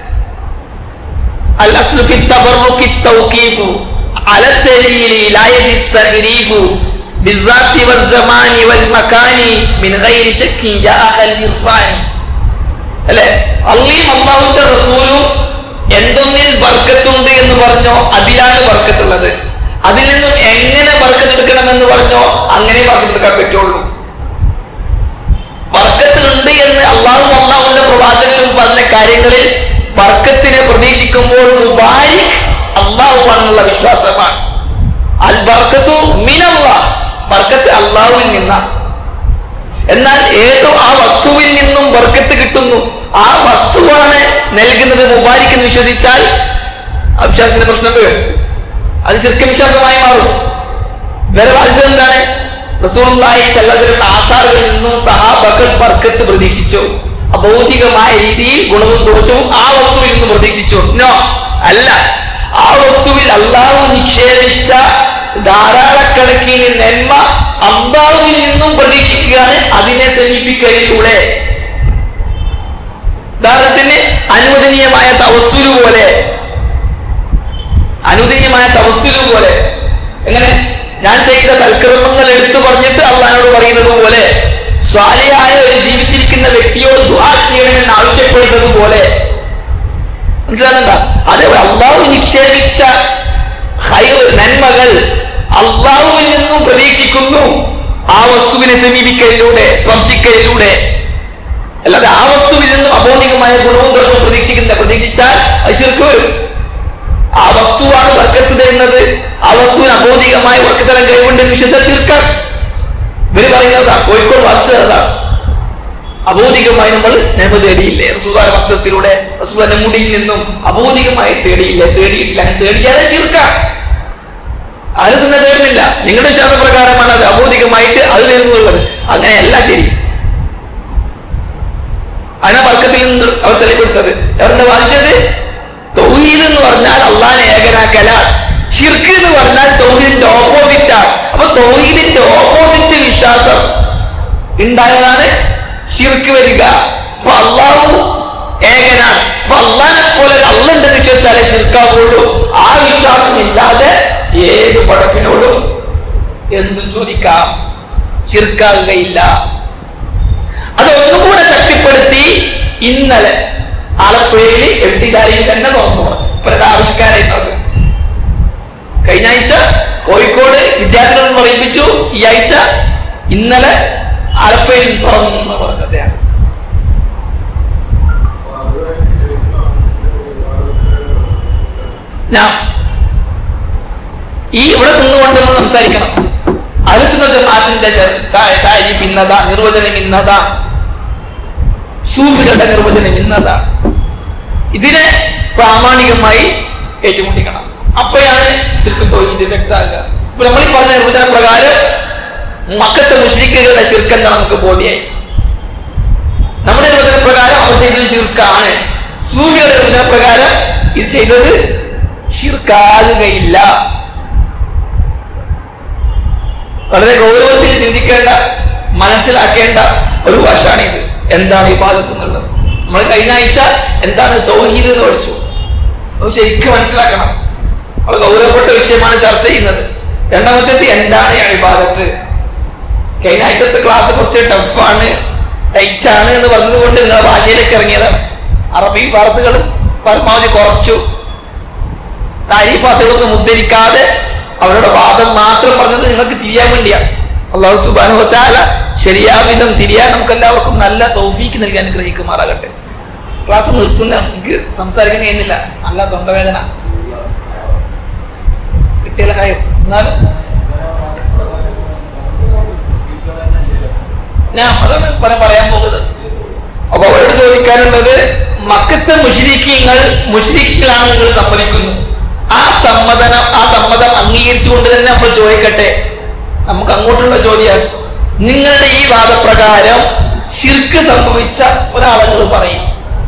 الأصل في التبرك التوقيف على الدليل لا يجد التغريب بالذات والزمان والمكان من غير شك جاء الإرفان അല്ലെ അള്ളിയും അള്ളാഹുന്റെ റസൂലും എന്തൊന്നിൽ ബർക്കത്തുണ്ട് എന്ന് പറഞ്ഞോ അതിലാണ് ബർക്കത്തുള്ളത് അതിൽ നിന്നും എങ്ങനെ ബർക്കത്തെടുക്കണമെന്ന് പറഞ്ഞോ അങ്ങനെ ബർക്കത്തെടുക്കാൻ പറ്റുള്ളൂ ബർക്കത്ത് ഉണ്ട് എന്ന് അള്ളാഹും അള്ളാഹുന്റെ പ്രവാചകരും പറഞ്ഞ കാര്യങ്ങളിൽ ബർക്കത്തിനെ പ്രതീക്ഷിക്കുമ്പോൾ മുബാരിക് അള്ളാഹുവാണെന്നുള്ള വിശ്വാസമാണ് അൽ ബർക്കത്തു മിനല്ല ബർക്കത്ത് അള്ളാഹുവിൽ നിന്നാണ് എന്നാൽ ഏതോ ആ വസ്തുവിൽ നിന്നും ബർക്കത്ത് കിട്ടുന്നു ആ വസ്തുവാണ് നൽകുന്നത് മുബാരിക് എന്ന് വിശ്വസിച്ചാൽ ആ വിശ്വാസത്തിന്റെ പ്രശ്നം വരും അത് ശരിക്കും വിശ്വാസമായി മാറും വേറെ ബാധിച്ചത് എന്താണ് റസൂലുള്ളാഹി സല്ലല്ലാഹു ആധാറുകളിൽ നിന്നും സഹാബകൾ ബർക്കത്ത് പ്രതീക്ഷിച്ചു അഭൗതികമായ രീതിയിൽ ഗുണവും ദോഷവും ആ വസ്തുവിൽ നിന്ന് പ്രതീക്ഷിച്ചു നോ അല്ല ആ വസ്തുവിൽ അള്ളാഹു നിക്ഷേപിച്ച ധാരാളക്കണക്കിന് നന്മ അള്ളാഹുവിൽ നിന്നും പ്രതീക്ഷിക്കുകയാണ് അതിനെ സമീപിക്കലിലൂടെ ഉദാഹരണത്തിന് അനുവദനീയമായ തവസ്സുലു പോലെ അനുവദനീയമായ തവസ്സുലു പോലെ എങ്ങനെ ഞാൻ ചെയ്ത സൽക്കർമ്മങ്ങൾ എടുത്തു പറഞ്ഞിട്ട് അള്ളഹാനോട് പറയുന്നത് പോലെ സ്വാലിയായ ഒരു ജീവിച്ചിരിക്കുന്ന വ്യക്തിയോട് ദുആ ചെയ്യണമെന്ന് ആവശ്യപ്പെടുന്നത് പോലെ മനസ്സിലാകുന്നുണ്ടോ അതെ അള്ളാഹു നിക്ഷേപിച്ച ഹൈർ നന്മകൾ അള്ളാഹുവിൽ നിന്നും പ്രതീക്ഷിക്കുന്നു ആ വസ്തുവിനെ സമീപിക്കലിലൂടെ സ്പർശിക്കലിലൂടെ അല്ലാതെ ആ വസ്തുവിൽ നിന്നും അബോധികമായ ഗുണവും ദോഷവും പ്രതീക്ഷിക്കുന്ന പ്രതീക്ഷിച്ചാൽ അത് ശിർക്ക് വരും ആ വസ്തുവാണ് വർക്കത്ത് തരുന്നത് ആ വസ്തുവിന് അബോധികമായ വർക്കത്തരം കൈകൊണ്ട് വിശ്വസിച്ച ചീർക്കാൻ ഇവര് പറയുന്നതാ കോഴിക്കോട് വാദിച്ചതാണ് അബോധികമായി നമ്മൾ നന്മ തേടിയില്ലേ റസൂദാന വസ്ത്രത്തിലൂടെ റസൂദാന്റെ മുടിയിൽ നിന്നും അബോധികമായി തേടിയില്ലേ തേടിയിട്ടില്ല അങ്ങനെ തേടിയാലേ ചീർക്കാം ആരും തന്നെ തേടുന്നില്ല നിങ്ങളുടെ വിശ്വാസപ്രകാരമാണ് അത് അബോധികമായിട്ട് അത് തരുന്നുള്ളത് അങ്ങനെയല്ല ശരി അതിനാ വർക്കത്തിൽ നിന്ന് അവർ തെളിവെടുത്തത് അവരുടെ വാദിച്ചത് തൗഹീദ് എന്ന് പറഞ്ഞാൽ അള്ളാനെ ഏകനാക്കല ഷിർക്ക് എന്ന് പറഞ്ഞാൽ തൗഹീദിന്റെ ഓപ്പോസിറ്റ് ആണ് അപ്പൊ തൗഹീദിന്റെ ഓപ്പോസിറ്റ് വിശ്വാസം ഉണ്ടായതാണ് ഷിർക്ക് വരിക അപ്പൊ അള്ളാഹു ഏകനാണ് അപ്പൊ അള്ളാനെ പോലെ അള്ളുണ്ടെന്ന് വിശ്വസിച്ചാലേ ഷിർക്കാവുള്ളൂ ആ വിശ്വാസം ഇല്ലാതെ ഏത് പടപ്പിനോടും എന്തും ചോദിക്കാം ഷിർക്കാകുകയില്ല അത് ഒന്നുകൂടെ ശക്തിപ്പെടുത്തി ഇന്നലെ ആലപ്പുഴയിൽ എട്ടിതാരിയിൽ തന്നെ തുറന്നു പ്രതാവിഷ്കാരം കഴിഞ്ഞ ആഴ്ച കോഴിക്കോട് വിദ്യാർത്ഥികളെ പറയിപ്പിച്ചു ഈ ആഴ്ച ഇന്നലെ ആലപ്പുഴയിൽ തുറന്നു എന്ന് പറഞ്ഞു അദ്ദേഹം ഞാൻ ഈ ഇവിടെ നിന്നുകൊണ്ട് നമ്മൾ സംസാരിക്കണം അലുസുന്ന ജമാഅത്തിന്റെ താരിഫ് ഇന്നതാ നിർവചനം ഇന്നതാ സൂഫികളുടെ നിർവചനം ഇന്നതാ ഇതിനെ പ്രാമാണികമായി ഏറ്റുമുട്ടിക്കണം അപ്പോഴാണ് ശിർക്ക് തോന്നിയത് വ്യക്തമാകുക ഇപ്പൊ നമ്മൾ ഈ പറഞ്ഞ നിർവചന പ്രകാരം മക്കത്തെ മുഷ്രിക്കുകളുടെ ശിർക്ക് നമുക്ക് ബോധ്യായി നമ്മുടെ നിർവചന പ്രകാരം അവർ ചെയ്തത് ശിർക്കാണ് സൂഫിയുടെ നിർവചന പ്രകാരം ഇത് ചെയ്തത് ശിർക്കാകുകയില്ല വളരെ ഗൗരവത്തിൽ ചിന്തിക്കേണ്ട മനസ്സിലാക്കേണ്ട ഒരു വശാണിത് എന്താണ് ഇബാദത്ത് എന്നുള്ളത് നമ്മൾ കഴിഞ്ഞ ആഴ്ച എന്താണ് തൗഹീദ് എന്ന് പഠിച്ചു അത് ശരിക്കും മനസ്സിലാക്കണം നമ്മൾ ഗൗരവപ്പെട്ട വിഷയമാണ് ചർച്ച ചെയ്യുന്നത് രണ്ടാമത്തേത് എന്താണ് ഇബാദത്ത് കഴിഞ്ഞ ആഴ്ചത്തെ ക്ലാസ് കുറച്ച് ടഫാണ് ടൈറ്റ് ആണ് എന്ന് പറഞ്ഞതുകൊണ്ട് നിങ്ങളുടെ ഭാഷയിലേക്ക് ഇറങ്ങിയതാണ് അറബി വാർത്തകൾ പരമാവധി കുറച്ചു താരീഫാത്തുകളൊന്നും ഉദ്ധരിക്കാതെ അവരുടെ വാദം മാത്രം പറഞ്ഞത് നിങ്ങൾക്ക് തിരിയാൻ വേണ്ടിയാണ് അള്ളാഹു സുബാനുഭത്താല ശരിയാവിധം തിരിയാൻ നമുക്ക് എല്ലാവർക്കും നല്ല തൗഫീക്ക് നൽകാൻ അനുഗ്രഹിക്കുമാറാകട്ടെ ക്ലാസ് നിർത്തുന്ന എനിക്ക് സംസാരിക്കാൻ കഴിയുന്നില്ല നല്ല തൊണ്ടവേദന കിട്ടിയാൽ കാര്യം എന്നാലും ഞാൻ അതാണ് പറയാൻ പറയാൻ പോകുന്നത് അപ്പൊ അവരോട് ചോദിക്കാനുള്ളത് മക്കത്തെ മുഷിരിക്കീങ്ങൾ മുഷിരിക്കീങ്ങളാണ് നിങ്ങൾ സമ്മതിക്കുന്നു ആ സമ്മതനം ആ സമ്മതം അംഗീകരിച്ചുകൊണ്ട് തന്നെ നമ്മൾ ചോദിക്കട്ടെ നമുക്ക് അങ്ങോട്ടുള്ള ചോദ്യം നിങ്ങളുടെ ഈ വാദപ്രകാരം ഷിർക്ക് സംഭവിച്ച ഒരാളുകൾ പറയും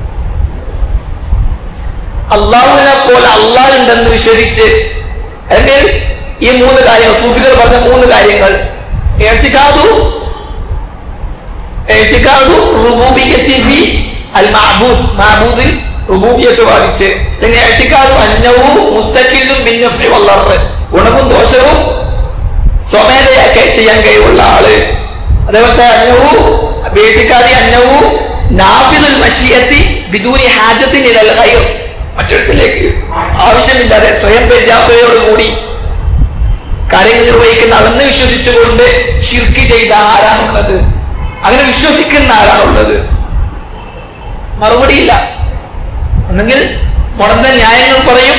അള്ളാഹുവിനെ പോലെ അള്ളാഹ് ഉണ്ടെന്ന് വിശ്വസിച്ച് അല്ലെങ്കിൽ ഈ മൂന്ന് കാര്യങ്ങൾ സൂഫികൾ പറഞ്ഞ മൂന്ന് കാര്യങ്ങൾ ഏർത്തിക്കാതു എഴുത്തിക്കാതു റുബൂബിയത്തി ഫി അൽ മഅബൂദ് മഅബൂദിൽ റുബൂബിയത്ത് ബാധിച്ച് പിന്നെ എഴുത്തിക്കാതു അന്നവും മുസ്തഖിലും ബിന്നഫി വല്ലറ് ഗുണവും ദോഷവും സ്വമേധയൊക്കെ ചെയ്യാൻ കഴിവുള്ള ആള് അതേപോലത്തെ അന്നവും എഴുത്തിക്കാതി അന്നവും നാഫിദുൽ മഷിയത്തി ബിദൂനി ഹാജത്തിന് ഇലൽ ഖൈർ മറ്റൊരുത്തിലേക്ക് ആവശ്യമില്ലാതെ സ്വയം പര്യാപ്തയോടുകൂടി കാര്യങ്ങൾ നിർവഹിക്കുന്ന ആളെന്ന് വിശ്വസിച്ചുകൊണ്ട് ഷിർക്ക് ചെയ്ത ആരാണുള്ളത് അങ്ങനെ വിശ്വസിക്കുന്ന ആരാണുള്ളത് മറുപടിയില്ല ഒന്നെങ്കിൽ മുടന്ത ന്യായങ്ങൾ പറയും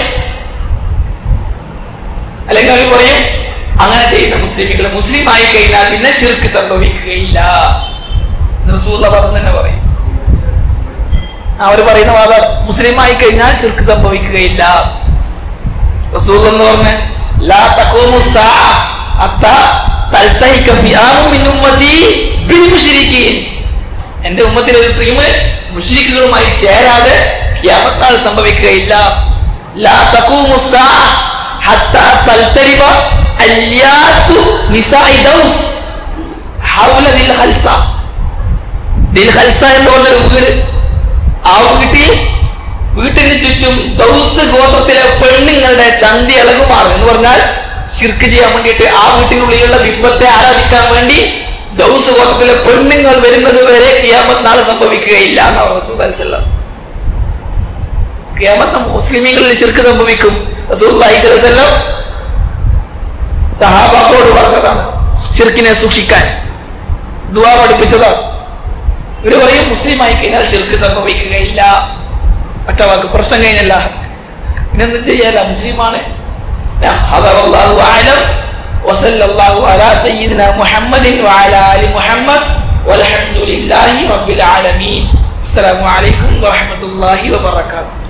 അല്ലെങ്കിൽ അവർ പറയും അങ്ങനെ ചെയ്യുന്ന മുസ്ലിമുകൾ മുസ്ലിം ആയി കഴിഞ്ഞാൽ പിന്നെ ഷിർക്ക് സംഭവിക്കുകയില്ല റസൂള്ള പറഞ്ഞു തന്നെ പറയും അവർ പറയുന്ന വാദം മുസ്ലിം ആയി കഴിഞ്ഞാൽ ഷിർക്ക് സംഭവിക്കുകയില്ല റസൂൽ എന്ന് പറഞ്ഞ ലാ തഖൂമു സാഅ അത്താ തൽതഹിക ഫിആമും മിൻ ഉമ്മതി ബിൽ മുശ്രിക്കീൻ എന്റെ ഉമ്മത്തിലെ ഒരു ടീം മുശ്രിക്കുകളുമായി ചേരാതെ ഖിയാമത്ത് നാൾ സംഭവിക്കുകയില്ല ലാ തഖൂമു സാഅ ഹത്താ തൽതരിബ അല്യാതു നിസാഇ ദൗസ് ഹൗല ദിൽ ഖൽസ ദിൽ ഖൽസ എന്ന് പറഞ്ഞൊരു വീട് ആ വീട്ടിൽ വീട്ടിന് ചുറ്റും ദൗസ് ഗോത്രത്തിലെ പെണ്ണുങ്ങളുടെ ചന്തി ഇളകുമാർ എന്ന് പറഞ്ഞാൽ ഷിർക്ക് ചെയ്യാൻ വേണ്ടിയിട്ട് ആ വീട്ടിനുള്ളിലുള്ള ബിംബത്തെ ആരാധിക്കാൻ വേണ്ടി ദൗസ് ഗോത്രത്തിലെ പെണ്ണുങ്ങൾ വരുന്നത് വരെ കിയാമത്ത് നാളെ സംഭവിക്കുകയില്ല എന്നാണ് റസൂൽ കിയാമത്ത് മുസ്ലിമീങ്ങളിൽ ഷിർക്ക് സംഭവിക്കും റസൂൽ സഹാബാക്കോട് പറഞ്ഞതാണ് ഷിർക്കിനെ സൂക്ഷിക്കാൻ ദുവാ പഠിപ്പിച്ചതാണ് ഇവര് പറയും മുസ്ലിം ആയി കഴിഞ്ഞാൽ ഷിർക്ക് സംഭവിക്കുകയില്ല ഒറ്റ വാക്ക് പ്രശ്നം കഴിഞ്ഞല്ല പിന്നെന്തും ചെയ്യാല മുസ്ലിമാണ് هذا والله أعلم وصلى الله على سيدنا محمد وعلى آل محمد والحمد لله رب العالمين السلام عليكم ورحمة الله وبركاته